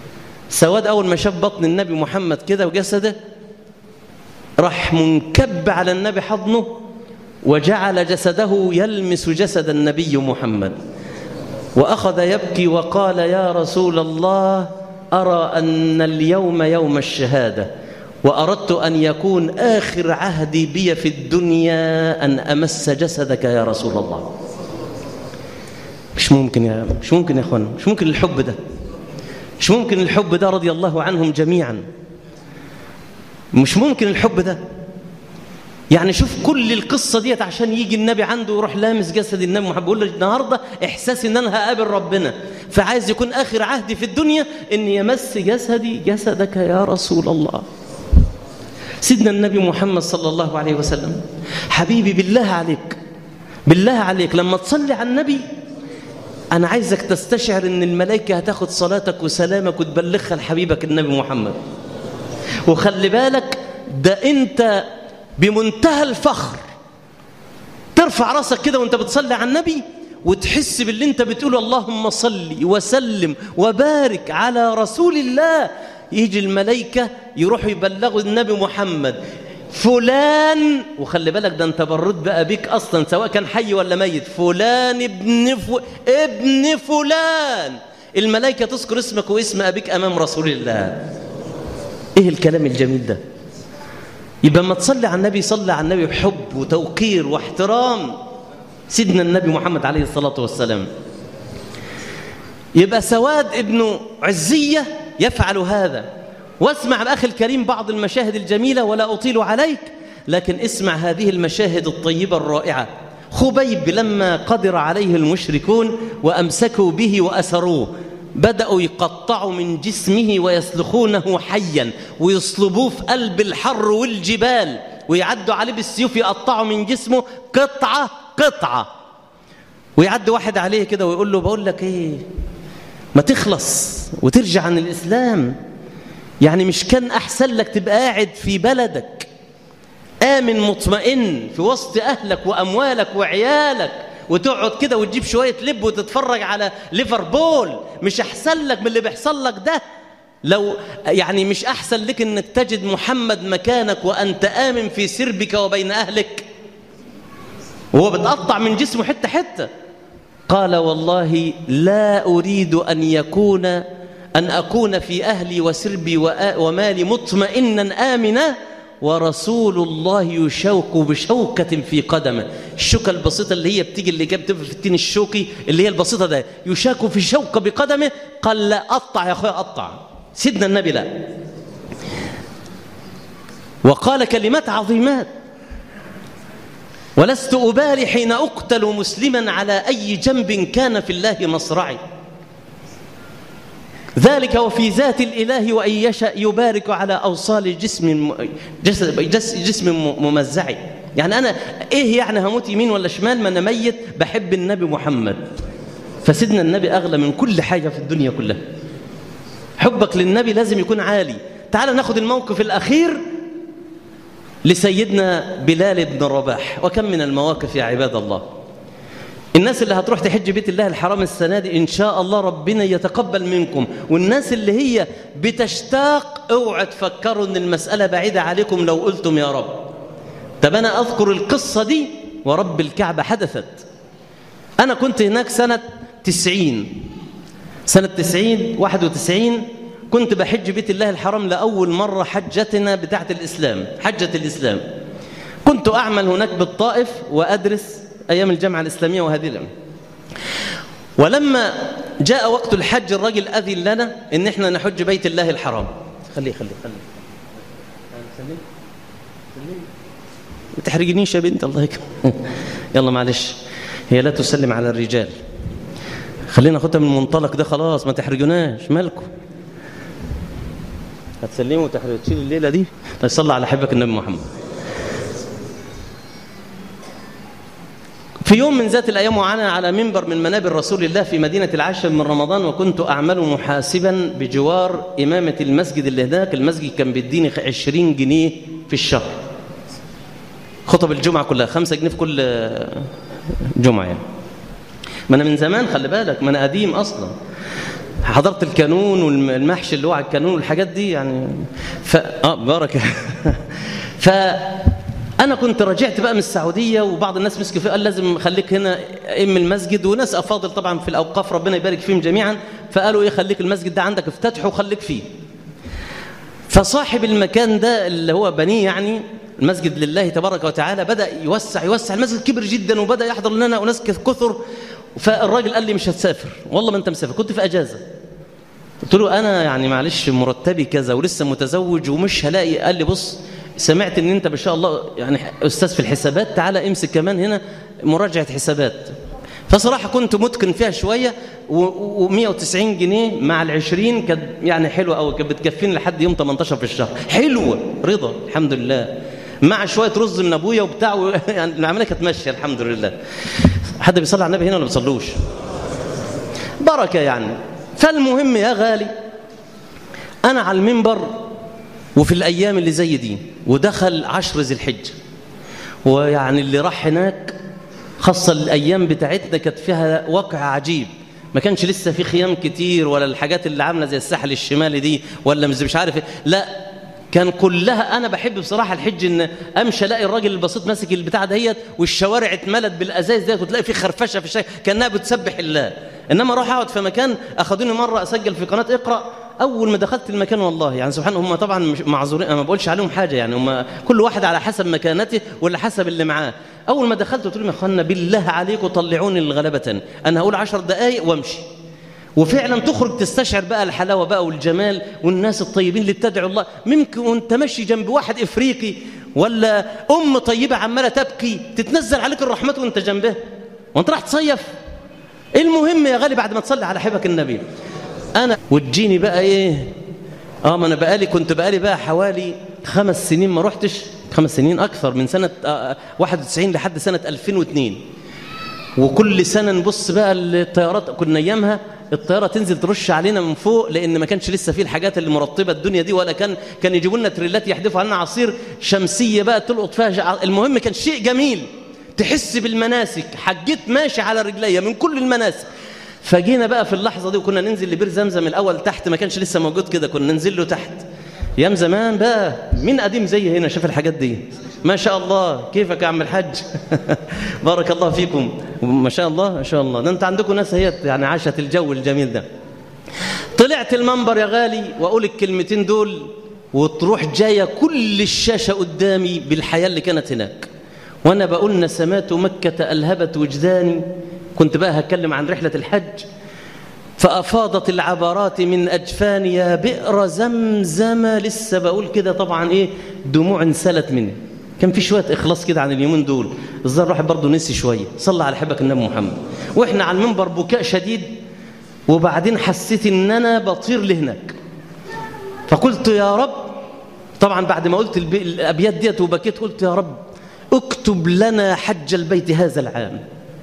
سواد أول ما شاف بطن النبي محمد كده وجسده راح منكب على النبي حضنه وجعل جسده يلمس جسد النبي محمد وأخذ يبكي وقال يا رسول الله أرى أن اليوم يوم الشهادة وأردت أن يكون آخر عهدي بي في الدنيا أن أمس جسدك يا رسول الله مش ممكن يا مش ممكن يا اخوان مش ممكن الحب ده مش ممكن الحب ده رضي الله عنهم جميعا مش ممكن الحب ده يعني شوف كل القصة ديت عشان يجي النبي عنده ويروح لامس جسد النبي محمد بيقول له النهارده احساسي ان انا هقابل ربنا فعايز يكون اخر عهدي في الدنيا ان يمس جسدي جسدك يا رسول الله سيدنا النبي محمد صلى الله عليه وسلم حبيبي بالله عليك بالله عليك لما تصلي على النبي أنا عايزك تستشعر إن الملائكة هتاخد صلاتك وسلامك وتبلغها لحبيبك النبي محمد وخلي بالك ده أنت بمنتهى الفخر ترفع راسك كده وانت بتصلي على النبي وتحس باللي انت بتقوله اللهم صل وسلم وبارك على رسول الله يجي الملائكة يروحوا يبلغوا النبي محمد فلان وخلي بالك ده انت برد بقى بيك اصلا سواء كان حي ولا ميت فلان ابن ف... ابن فلان الملائكة تذكر اسمك واسم ابيك امام رسول الله ايه الكلام الجميل ده يبقى ما تصلي على النبي صلي على النبي بحب وتوقير واحترام سيدنا النبي محمد عليه الصلاة والسلام يبقى سواد ابن عزية يفعل هذا واسمع بأخي الكريم بعض المشاهد الجميلة ولا أطيل عليك لكن اسمع هذه المشاهد الطيبة الرائعة خبيب لما قدر عليه المشركون وأمسكوا به وأسروه بدأوا يقطعوا من جسمه ويسلخونه حيا ويصلبوه في قلب الحر والجبال ويعدوا عليه بالسيوف يقطعوا من جسمه قطعة قطعة ويعد واحد عليه كده ويقول له بقول لك ايه ما تخلص وترجع عن الإسلام يعني مش كان أحسن لك تبقى قاعد في بلدك آمن مطمئن في وسط أهلك وأموالك وعيالك وتقعد كده وتجيب شوية لب وتتفرج على ليفربول مش أحسن لك من اللي بيحصل لك ده لو يعني مش أحسن لك أنك تجد محمد مكانك وأنت آمن في سربك وبين أهلك وهو بتقطع من جسمه حتة حتة قال والله لا أريد أن يكون أن أكون في أهلي وسربي ومالي مطمئنا آمنا ورسول الله يشوك بشوكة في قدمه الشوكة البسيطة اللي هي بتيجي اللي جاب في التين الشوكي اللي هي البسيطة ده يشاك في شوكة بقدمه قال لا قطع يا أخويا قطع سيدنا النبي لا وقال كلمات عظيمات ولست أبالي حين أقتل مسلما على أي جنب كان في الله مصرعي ذلك وفي ذات الإله وأن يشأ يبارك على أوصال جسم جسم, جسم ممزع يعني أنا إيه يعني هموت يمين ولا شمال ما أنا ميت بحب النبي محمد فسيدنا النبي أغلى من كل حاجة في الدنيا كلها حبك للنبي لازم يكون عالي تعال ناخد الموقف الأخير لسيدنا بلال بن رباح وكم من المواقف يا عباد الله الناس اللي هتروح تحج بيت الله الحرام السنة دي إن شاء الله ربنا يتقبل منكم والناس اللي هي بتشتاق اوعى تفكروا ان المسألة بعيدة عليكم لو قلتم يا رب طب أنا أذكر القصة دي ورب الكعبة حدثت أنا كنت هناك سنة تسعين سنة تسعين واحد وتسعين كنت بحج بيت الله الحرام لأول مرة حجتنا بتاعت الإسلام حجة الإسلام كنت أعمل هناك بالطائف وأدرس أيام الجامعة الإسلامية وهذه الأيام ولما جاء وقت الحج الرجل أذن لنا إن إحنا نحج بيت الله الحرام خليه خليه خليه سلم سلم ما تحرجنيش يا بنت الله يكرمك يلا معلش هي لا تسلم على الرجال خلينا ناخدها من المنطلق ده خلاص ما تحرجوناش مالكم هتسلموا وتحرج تشيل الليله دي صلى على حبك النبي محمد في يوم من ذات الأيام وأنا على منبر من منابر رسول الله في مدينة العاشر من رمضان وكنت أعمل محاسبا بجوار إمامة المسجد اللي هناك المسجد كان بيديني 20 جنيه في الشهر خطب الجمعة كلها خمسة جنيه في كل جمعة يعني ما أنا من زمان خلي بالك ما أنا قديم أصلا حضرت الكانون والمحشي اللي هو على الكانون والحاجات دي يعني ف اه بارك فانا كنت رجعت بقى من السعوديه وبعض الناس مسكوا فيه قال لازم خليك هنا ام المسجد وناس افاضل طبعا في الاوقاف ربنا يبارك فيهم جميعا فقالوا ايه خليك المسجد ده عندك افتتحه وخليك فيه فصاحب المكان ده اللي هو بنيه يعني المسجد لله تبارك وتعالى بدأ يوسع يوسع المسجد كبر جدا وبدأ يحضر لنا أناس كثر فالراجل قال لي مش هتسافر والله ما أنت مسافر كنت في أجازة قلت له أنا يعني معلش مرتبي كذا ولسه متزوج ومش هلاقي قال لي بص سمعت ان انت ما شاء الله يعني استاذ في الحسابات تعالى امسك كمان هنا مراجعه حسابات فصراحه كنت متقن فيها شويه و190 جنيه مع ال20 كانت يعني حلوه قوي كانت بتكفيني لحد يوم 18 في الشهر حلوه رضا الحمد لله مع شويه رز من ابويا وبتاع يعني العمليه كانت ماشيه الحمد لله حد بيصلي على النبي هنا ولا بيصلوش بركه يعني فالمهم يا غالي انا على المنبر وفي الايام اللي زي دي ودخل عشر ذي الحجه ويعني اللي راح هناك خاصه الايام بتاعتنا كانت فيها واقع عجيب ما كانش لسه في خيام كتير ولا الحاجات اللي عامله زي الساحل الشمالي دي ولا مش مش عارف إيه. لا كان كلها انا بحب بصراحه الحج ان امشي الاقي الراجل البسيط ماسك البتاع دهيت والشوارع اتملت بالازاز ديت وتلاقي في خرفشه في الشارع كانها بتسبح الله انما اروح اقعد في مكان اخذوني مره اسجل في قناه اقرا اول ما دخلت المكان والله يعني سبحان هم طبعا مش معذورين انا ما بقولش عليهم حاجه يعني هم كل واحد على حسب مكانته ولا حسب اللي معاه اول ما دخلت قلت لهم يا اخوانا بالله عليكم طلعوني الغلبه انا هقول عشر دقائق وامشي وفعلا تخرج تستشعر بقى الحلاوه بقى والجمال والناس الطيبين اللي بتدعو الله ممكن وانت ماشي جنب واحد افريقي ولا ام طيبه عماله تبكي تتنزل عليك الرحمات وانت جنبها وانت راح تصيف المهم يا غالي بعد ما تصلي على حبك النبي انا وتجيني بقى ايه اه ما انا بقالي كنت بقالي بقى حوالي خمس سنين ما رحتش خمس سنين اكثر من سنه آه 91 لحد سنه 2002 وكل سنه نبص بقى الطيارات كنا ايامها الطياره تنزل ترش علينا من فوق لان ما كانش لسه فيه الحاجات اللي مرطبه الدنيا دي ولا كان كان يجيبوا لنا تريلات يحدفوا علينا عصير شمسيه بقى تلقط فيها المهم كان شيء جميل تحس بالمناسك حجيت ماشي على رجليا من كل المناسك فجينا بقى في اللحظه دي وكنا ننزل لبير زمزم الاول تحت ما كانش لسه موجود كده كنا ننزل له تحت ايام زمان بقى مين قديم زي هنا شاف الحاجات دي ما شاء الله كيفك يا عم الحاج بارك الله فيكم ما شاء الله ما شاء الله ده انت عندكم ناس هي يعني عاشت الجو الجميل ده طلعت المنبر يا غالي واقول الكلمتين دول وتروح جايه كل الشاشه قدامي بالحياه اللي كانت هناك وانا بقول نسمات مكه الهبت وجداني كنت بقى هتكلم عن رحله الحج فأفاضت العبرات من أجفاني يا بئر زمزم لسه بقول كده طبعا إيه دموع انسلت مني كان في شوية إخلاص كده عن اليومين دول الظاهر الواحد برضه نسي شوية صلى على حبك النبي محمد وإحنا على المنبر بكاء شديد وبعدين حسيت إن أنا بطير لهناك فقلت يا رب طبعا بعد ما قلت الأبيات ديت وبكيت قلت يا رب اكتب لنا حج البيت هذا العام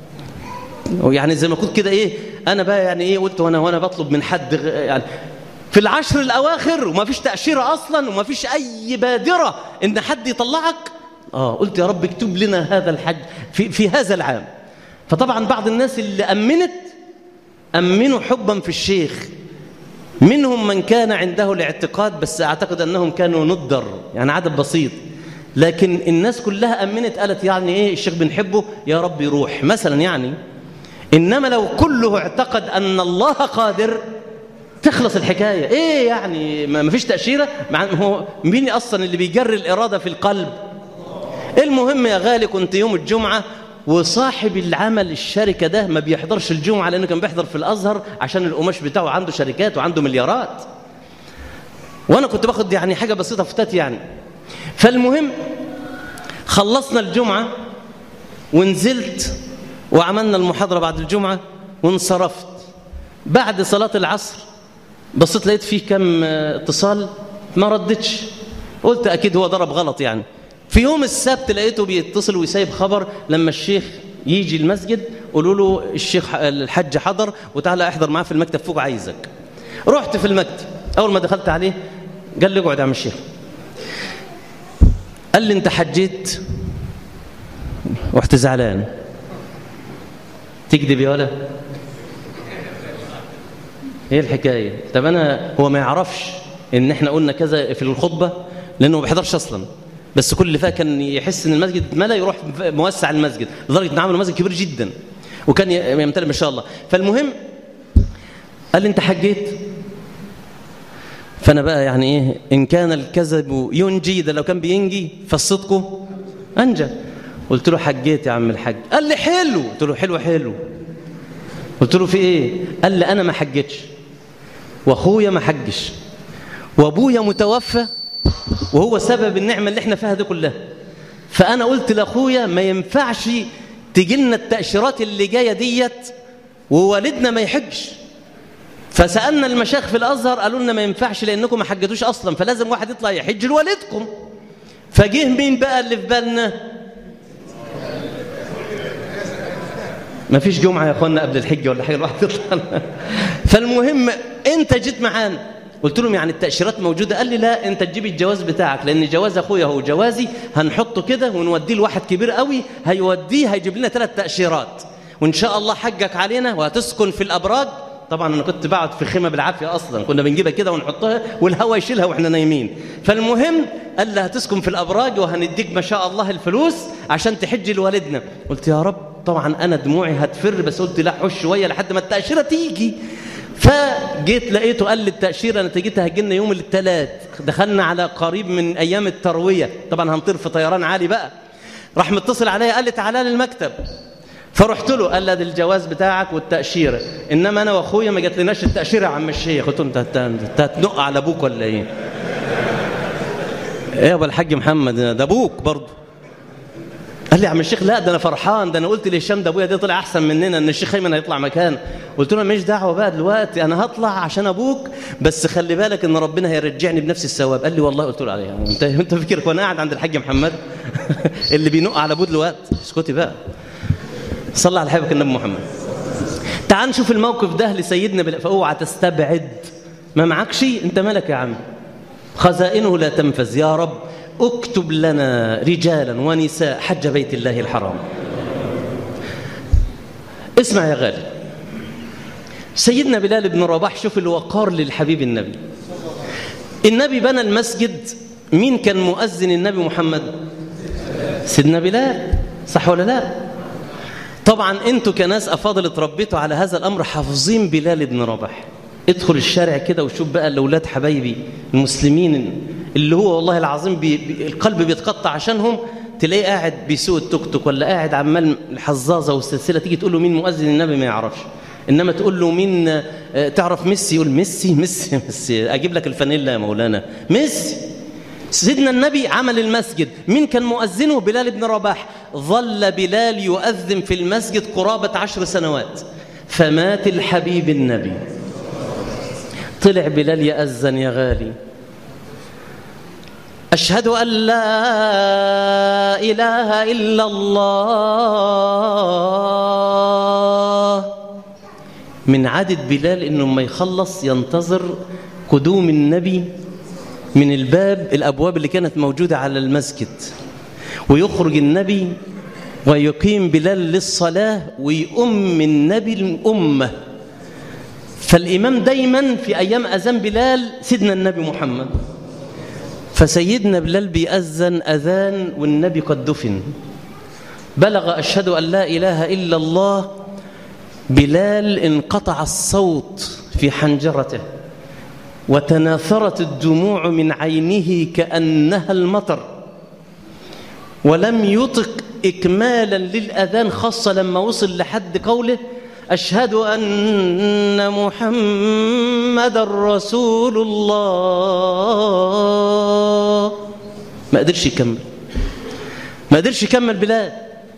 ويعني زي ما كنت كده ايه انا بقى يعني ايه قلت وانا وانا بطلب من حد يعني في العشر الاواخر وما فيش تاشيره اصلا وما فيش اي بادره ان حد يطلعك اه قلت يا رب اكتب لنا هذا الحج في في هذا العام فطبعا بعض الناس اللي امنت امنوا حبا في الشيخ منهم من كان عنده الاعتقاد بس اعتقد انهم كانوا ندر يعني عدد بسيط لكن الناس كلها امنت قالت يعني ايه الشيخ بنحبه يا رب يروح مثلا يعني إنما لو كله اعتقد أن الله قادر تخلص الحكاية إيه يعني ما فيش تأشيرة مع هو مين أصلا اللي بيجري الإرادة في القلب المهم يا غالي كنت يوم الجمعة وصاحب العمل الشركة ده ما بيحضرش الجمعة لأنه كان بيحضر في الأزهر عشان القماش بتاعه عنده شركات وعنده مليارات وأنا كنت باخد يعني حاجة بسيطة فتات يعني فالمهم خلصنا الجمعة ونزلت وعملنا المحاضرة بعد الجمعة وانصرفت بعد صلاة العصر بصيت لقيت فيه كم اتصال ما ردتش قلت أكيد هو ضرب غلط يعني في يوم السبت لقيته بيتصل ويسيب خبر لما الشيخ يجي المسجد قولوا له الشيخ الحج حضر وتعالى احضر معاه في المكتب فوق عايزك رحت في المكتب أول ما دخلت عليه قال لي اقعد يا عم الشيخ قال لي انت حجيت رحت زعلان تكذب يا ولا ايه الحكايه طب انا هو ما يعرفش ان احنا قلنا كذا في الخطبه لانه ما بيحضرش اصلا بس كل اللي فيها كان يحس ان المسجد اتملى يروح موسع المسجد لدرجه ان عملوا مسجد كبير جدا وكان يمتلئ ما شاء الله فالمهم قال لي انت حجيت فانا بقى يعني ايه ان كان الكذب ينجي ده لو كان بينجي فالصدق انجى قلت له حجيت يا عم الحاج قال لي حلو قلت له حلو حلو قلت له في ايه قال لي انا ما حجتش واخويا ما حجش وابويا متوفى وهو سبب النعمه اللي احنا فيها دي كلها فانا قلت لاخويا ما ينفعش تجي لنا التاشيرات اللي جايه ديت ووالدنا ما يحجش فسالنا المشايخ في الازهر قالوا لنا ما ينفعش لانكم ما حجتوش اصلا فلازم واحد يطلع يحج لوالدكم فجه مين بقى اللي في بالنا ما فيش جمعه يا اخوانا قبل الحج ولا حاجه الواحد يطلع فالمهم انت جيت معانا قلت لهم يعني التاشيرات موجوده قال لي لا انت تجيب الجواز بتاعك لان جواز اخويا هو جوازي هنحطه كده ونوديه لواحد كبير قوي هيوديه هيجيب لنا ثلاث تاشيرات وان شاء الله حجك علينا وهتسكن في الابراج طبعا انا كنت بقعد في خيمه بالعافيه اصلا كنا بنجيبها كده ونحطها والهواء يشيلها واحنا نايمين فالمهم قال لي هتسكن في الابراج وهنديك ما شاء الله الفلوس عشان تحج لوالدنا قلت يا رب طبعا انا دموعي هتفر بس قلت لا حش شويه لحد ما التاشيره تيجي فجيت لقيته قال لي التاشيره نتيجتها هتجي لنا يوم الثلاث دخلنا على قريب من ايام الترويه طبعا هنطير في طيران عالي بقى راح متصل عليا قال لي تعالى لي المكتب فرحت له قال لي ده الجواز بتاعك والتاشيره انما انا واخويا ما جاتلناش التاشيره يا عم الشيخ قلت له انت انت هتنق على ابوك ولا ايه ايه يا ابو الحاج محمد ده ابوك برضه قال لي يا عم الشيخ لا ده انا فرحان ده انا قلت لهشام ده ابويا ده طلع احسن مننا ان الشيخ ايمن هيطلع مكان قلت له ماليش دعوه بقى دلوقتي انا هطلع عشان ابوك بس خلي بالك ان ربنا هيرجعني بنفس الثواب قال لي والله قلت له عليه انت انت فاكرك وانا قاعد عند الحاج محمد اللي بينق على ابوه دلوقتي اسكتي بقى صلى على حبيبك النبي محمد تعال نشوف الموقف ده لسيدنا بلا فاوعى تستبعد ما معكش انت مالك يا عم خزائنه لا تنفذ يا رب اكتب لنا رجالا ونساء حج بيت الله الحرام اسمع يا غالي سيدنا بلال بن رباح شوف الوقار للحبيب النبي النبي بنى المسجد مين كان مؤذن النبي محمد سيدنا بلال صح ولا لا طبعا انتوا كناس افاضل اتربيتوا على هذا الامر حافظين بلال بن رباح ادخل الشارع كده وشوف بقى الاولاد حبايبي المسلمين اللي هو والله العظيم بي بي القلب بيتقطع عشانهم تلاقيه قاعد بيسوق التوك توك ولا قاعد عمال الحظاظه والسلسله تيجي تقول له مين مؤذن النبي ما يعرفش انما تقول له مين تعرف ميسي يقول ميسي ميسي ميسي اجيب لك الفانيلا يا مولانا ميسي سيدنا النبي عمل المسجد مين كان مؤذنه بلال بن رباح ظل بلال يؤذن في المسجد قرابة عشر سنوات فمات الحبيب النبي طلع بلال يأذن يا غالي أشهد أن لا إله إلا الله من عادة بلال إنه ما يخلص ينتظر قدوم النبي من الباب الأبواب اللي كانت موجودة على المسجد ويخرج النبي ويقيم بلال للصلاة ويؤم النبي الأمة فالإمام دايما في أيام أذان بلال سيدنا النبي محمد فسيدنا بلال بيأذن أذان والنبي قد دفن بلغ أشهد أن لا إله إلا الله بلال انقطع الصوت في حنجرته وتناثرت الدموع من عينه كأنها المطر ولم يطق إكمالا للأذان خاصة لما وصل لحد قوله أشهد أن محمد رسول الله ما قدرش يكمل ما قدرش يكمل بلال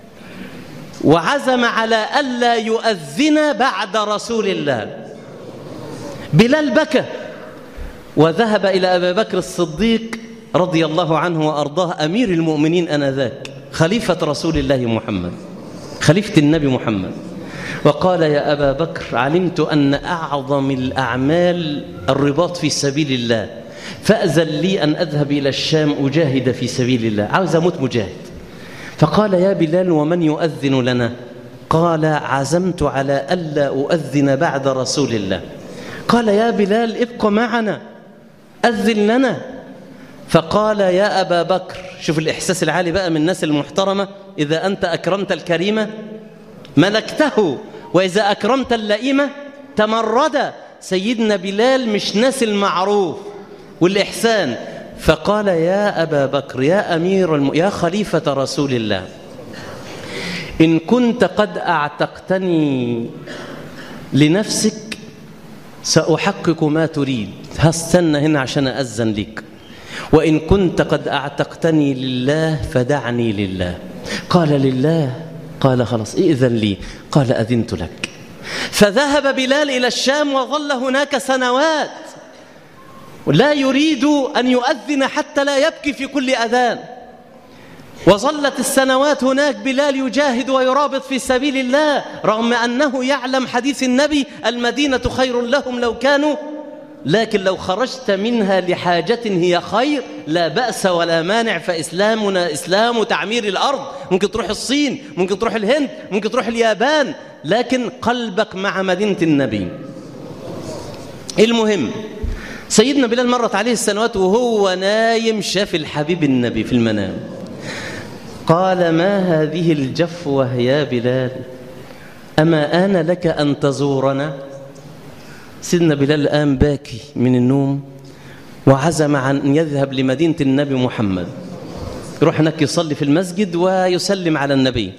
وعزم على ألا يؤذن بعد رسول الله بلال بكى وذهب إلى أبي بكر الصديق رضي الله عنه وأرضاه أمير المؤمنين أنذاك خليفة رسول الله محمد خليفة النبي محمد وقال يا أبا بكر علمت أن أعظم الأعمال الرباط في سبيل الله فأذن لي أن أذهب إلى الشام أجاهد في سبيل الله عاوز أموت مجاهد فقال يا بلال ومن يؤذن لنا قال عزمت على ألا أؤذن بعد رسول الله فقال يا بلال ابق معنا أذن لنا فقال يا أبا بكر شوف الإحساس العالي بقى من الناس المحترمة إذا أنت أكرمت الكريمة ملكته وإذا أكرمت اللئيمة تمرد سيدنا بلال مش ناس المعروف والإحسان فقال يا أبا بكر يا أمير الم... يا خليفة رسول الله إن كنت قد أعتقتني لنفسك سأحقق ما تريد هستنى هنا عشان أذن لك وإن كنت قد أعتقتني لله فدعني لله قال لله قال خلاص إذن لي قال أذنت لك فذهب بلال إلى الشام وظل هناك سنوات لا يريد أن يؤذن حتى لا يبكي في كل أذان وظلت السنوات هناك بلال يجاهد ويرابط في سبيل الله رغم أنه يعلم حديث النبي المدينة خير لهم لو كانوا لكن لو خرجت منها لحاجة هي خير لا بأس ولا مانع فإسلامنا إسلام تعمير الأرض ممكن تروح الصين ممكن تروح الهند ممكن تروح اليابان لكن قلبك مع مدينة النبي المهم سيدنا بلال مرت عليه السنوات وهو نايم شاف الحبيب النبي في المنام قال ما هذه الجفوة يا بلال أما آن لك أن تزورنا سيدنا بلال قام باكي من النوم وعزم عن أن يذهب لمدينة النبي محمد يروح هناك يصلي في المسجد ويسلم على النبي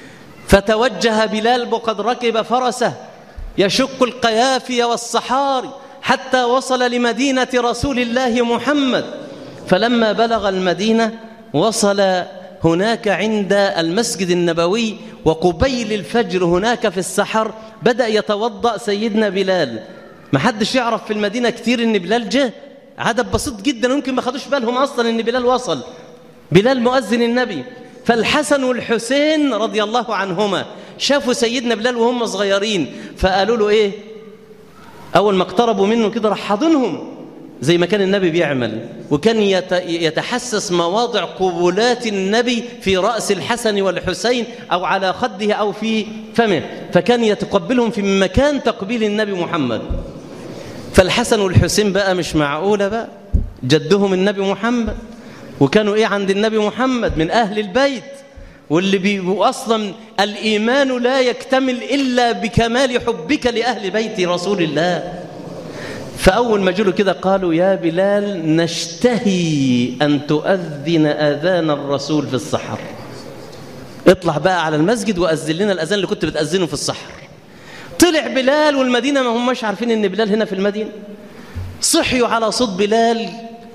فتوجه بلال وقد ركب فرسه يشق القيافي والصحاري حتى وصل لمدينة رسول الله محمد فلما بلغ المدينة وصل هناك عند المسجد النبوي وقبيل الفجر هناك في السحر بدأ يتوضأ سيدنا بلال ما حدش يعرف في المدينة كتير ان بلال جه عدد بسيط جدا يمكن ما خدوش بالهم أصلا ان بلال وصل بلال مؤذن النبي فالحسن والحسين رضي الله عنهما شافوا سيدنا بلال وهم صغيرين فقالوا له ايه أول ما اقتربوا منه كده راح حاضنهم زي ما كان النبي بيعمل وكان يتحسس مواضع قبولات النبي في رأس الحسن والحسين أو على خده أو في فمه فكان يتقبلهم في مكان تقبيل النبي محمد فالحسن والحسين بقى مش معقولة بقى جدهم النبي محمد وكانوا إيه عند النبي محمد من أهل البيت واللي بي أصلا الإيمان لا يكتمل إلا بكمال حبك لأهل بيت رسول الله فأول ما جلوا كده قالوا يا بلال نشتهي أن تؤذن أذان الرسول في السحر اطلع بقى على المسجد وأذن لنا الأذان اللي كنت بتأذنه في السحر طلع بلال والمدينة ما هماش عارفين ان بلال هنا في المدينة صحيوا على صوت بلال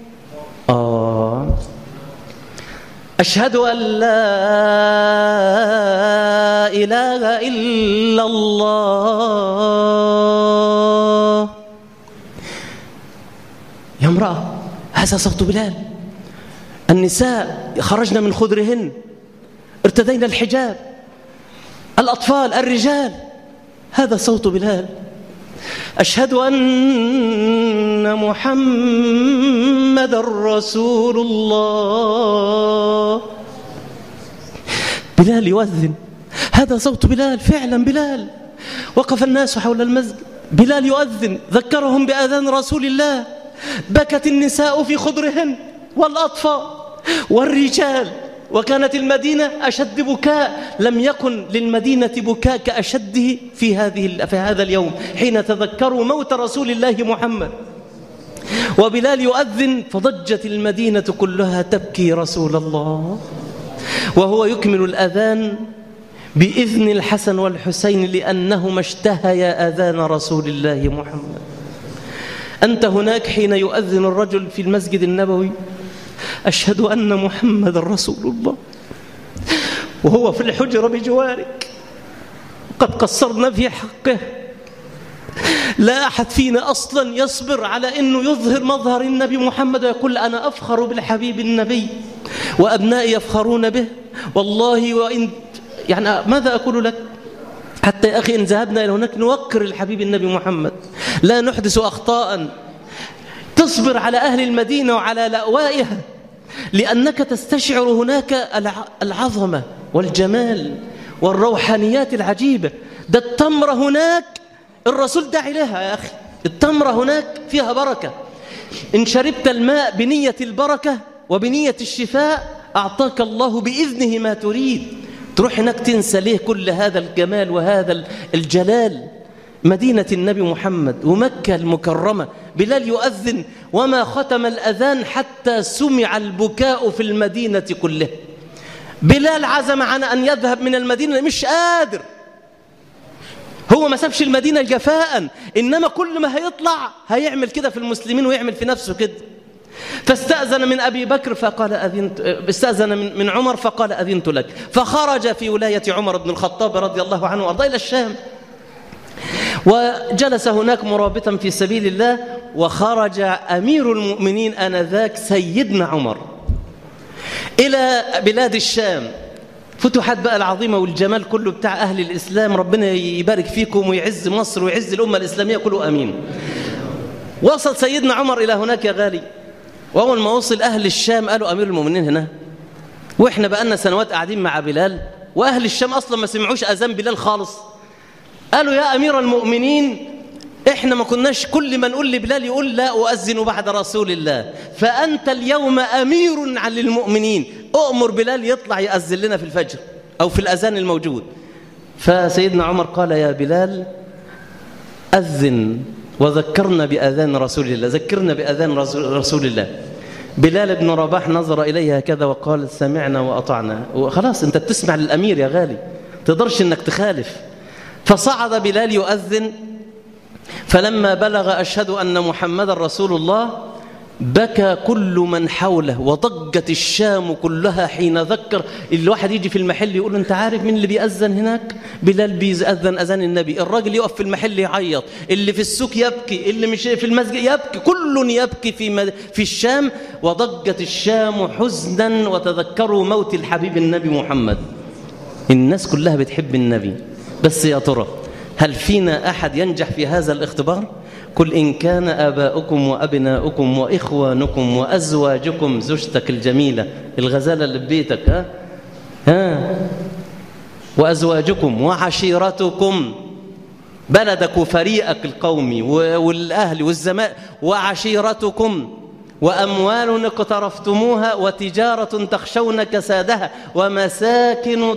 آه أشهد أن لا إله إلا الله يا امرأة هذا صوت بلال النساء خرجنا من خدرهن ارتدينا الحجاب الأطفال الرجال هذا صوت بلال أشهد أن محمد رسول الله بلال يؤذن هذا صوت بلال فعلا بلال وقف الناس حول المسجد بلال يؤذن ذكرهم بأذان رسول الله بكت النساء في خضرهن والأطفال والرجال وكانت المدينة أشد بكاء لم يكن للمدينة بكاء كأشده في, هذه في هذا اليوم حين تذكروا موت رسول الله محمد وبلال يؤذن فضجت المدينة كلها تبكي رسول الله وهو يكمل الأذان بإذن الحسن والحسين لأنهما اشتهيا أذان رسول الله محمد أنت هناك حين يؤذن الرجل في المسجد النبوي أشهد أن محمد رسول الله وهو في الحجرة بجوارك قد قصرنا في حقه لا أحد فينا أصلا يصبر على أنه يظهر مظهر النبي محمد ويقول أنا أفخر بالحبيب النبي وأبنائي يفخرون به والله وإن يعني ماذا أقول لك حتى يا أخي إن ذهبنا إلى هناك نوقر الحبيب النبي محمد لا نحدث أخطاء تصبر على أهل المدينة وعلى لأوائها لأنك تستشعر هناك العظمة والجمال والروحانيات العجيبة ده التمرة هناك الرسول داعي لها يا أخي التمرة هناك فيها بركة إن شربت الماء بنية البركة وبنية الشفاء أعطاك الله بإذنه ما تريد تروح هناك تنسى ليه كل هذا الجمال وهذا الجلال مدينة النبي محمد ومكة المكرمة بلال يؤذن وما ختم الأذان حتى سمع البكاء في المدينة كلها بلال عزم عن أن يذهب من المدينة مش قادر هو ما سابش المدينة جفاء إنما كل ما هيطلع هيعمل كده في المسلمين ويعمل في نفسه كده فاستأذن من أبي بكر فقال أذنت استأذن من, من عمر فقال أذنت لك فخرج في ولاية عمر بن الخطاب رضي الله عنه وأرضاه إلى الشام وجلس هناك مرابطا في سبيل الله وخرج أمير المؤمنين آنذاك سيدنا عمر إلى بلاد الشام فتوحات بقى العظيمة والجمال كله بتاع أهل الإسلام ربنا يبارك فيكم ويعز مصر ويعز الأمة الإسلامية كله أمين وصل سيدنا عمر إلى هناك يا غالي وأول ما وصل أهل الشام قالوا أمير المؤمنين هنا وإحنا بقالنا سنوات قاعدين مع بلال وأهل الشام أصلا ما سمعوش أذان بلال خالص قالوا يا أمير المؤمنين إحنا ما كناش كل ما نقول لبلال يقول لا أؤذن بعد رسول الله فأنت اليوم أمير على المؤمنين أؤمر بلال يطلع يأذن لنا في الفجر أو في الأذان الموجود فسيدنا عمر قال يا بلال أذن وذكرنا بأذان رسول الله ذكرنا بأذان رسول الله بلال بن رباح نظر إليها كذا وقال سمعنا وأطعنا وخلاص أنت بتسمع للأمير يا غالي تقدرش أنك تخالف فصعد بلال يؤذن فلما بلغ أشهد أن محمد رسول الله بكى كل من حوله وضجت الشام كلها حين ذكر الواحد يجي في المحل يقول انت عارف مين اللي بيأذن هناك بلال بيأذن أذان النبي الراجل يقف في المحل يعيط اللي في السوق يبكي اللي مش في المسجد يبكي كل يبكي في مد... في الشام وضجت الشام حزنا وتذكروا موت الحبيب النبي محمد الناس كلها بتحب النبي بس يا ترى هل فينا أحد ينجح في هذا الاختبار؟ قل إن كان آباؤكم وأبناؤكم وإخوانكم وأزواجكم زوجتك الجميلة الغزالة اللي ببيتك ها ها وأزواجكم وعشيرتكم بلدك وفريقك القومي والأهل والزماء وعشيرتكم وأموال اقترفتموها وتجارة تخشون كسادها ومساكن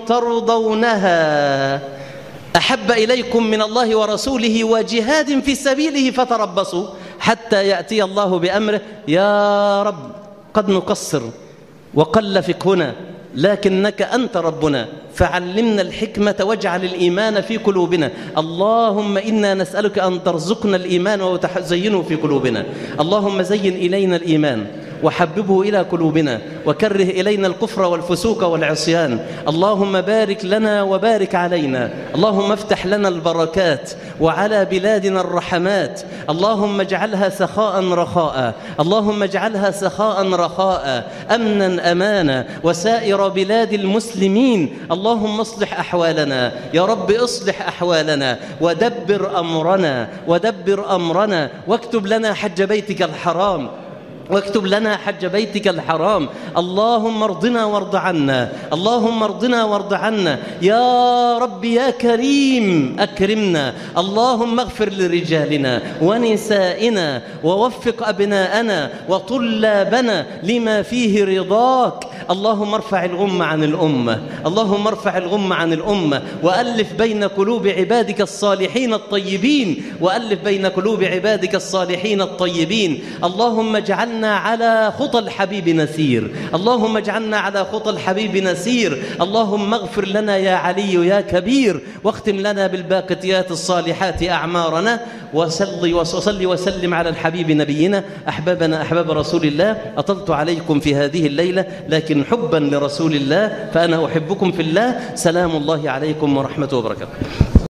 ترضونها أحب إليكم من الله ورسوله وجهاد في سبيله فتربصوا حتى يأتي الله بأمره يا رب قد نقصر وقل فقهنا لكنك أنت ربنا فعلمنا الحكمة واجعل الإيمان في قلوبنا اللهم إنا نسألك أن ترزقنا الإيمان وتزينه في قلوبنا اللهم زين إلينا الإيمان وحببه إلى قلوبنا وكره إلينا الكفر والفسوق والعصيان اللهم بارك لنا وبارك علينا اللهم افتح لنا البركات وعلى بلادنا الرحمات اللهم اجعلها سخاء رخاء اللهم اجعلها سخاء رخاء أمنا أمانا وسائر بلاد المسلمين اللهم اصلح أحوالنا يا رب اصلح أحوالنا ودبر أمرنا ودبر أمرنا واكتب لنا حج بيتك الحرام واكتب لنا حج بيتك الحرام اللهم ارضنا وارض عنا اللهم ارضنا وارض عنا يا رب يا كريم أكرمنا اللهم اغفر لرجالنا ونسائنا ووفق أبناءنا وطلابنا لما فيه رضاك اللهم ارفع الغم عن الأمة اللهم ارفع الغم عن الأمة وألف بين قلوب عبادك الصالحين الطيبين وألف بين قلوب عبادك الصالحين الطيبين اللهم اجعلنا على خطى الحبيب نسير اللهم اجعلنا على خطى الحبيب نسير اللهم اغفر لنا يا علي يا كبير واختم لنا بالباقتيات الصالحات أعمارنا وصلي وصلي وسلم على الحبيب نبينا أحبابنا أحباب رسول الله أطلت عليكم في هذه الليلة لكن حبا لرسول الله فأنا أحبكم في الله سلام الله عليكم ورحمة وبركاته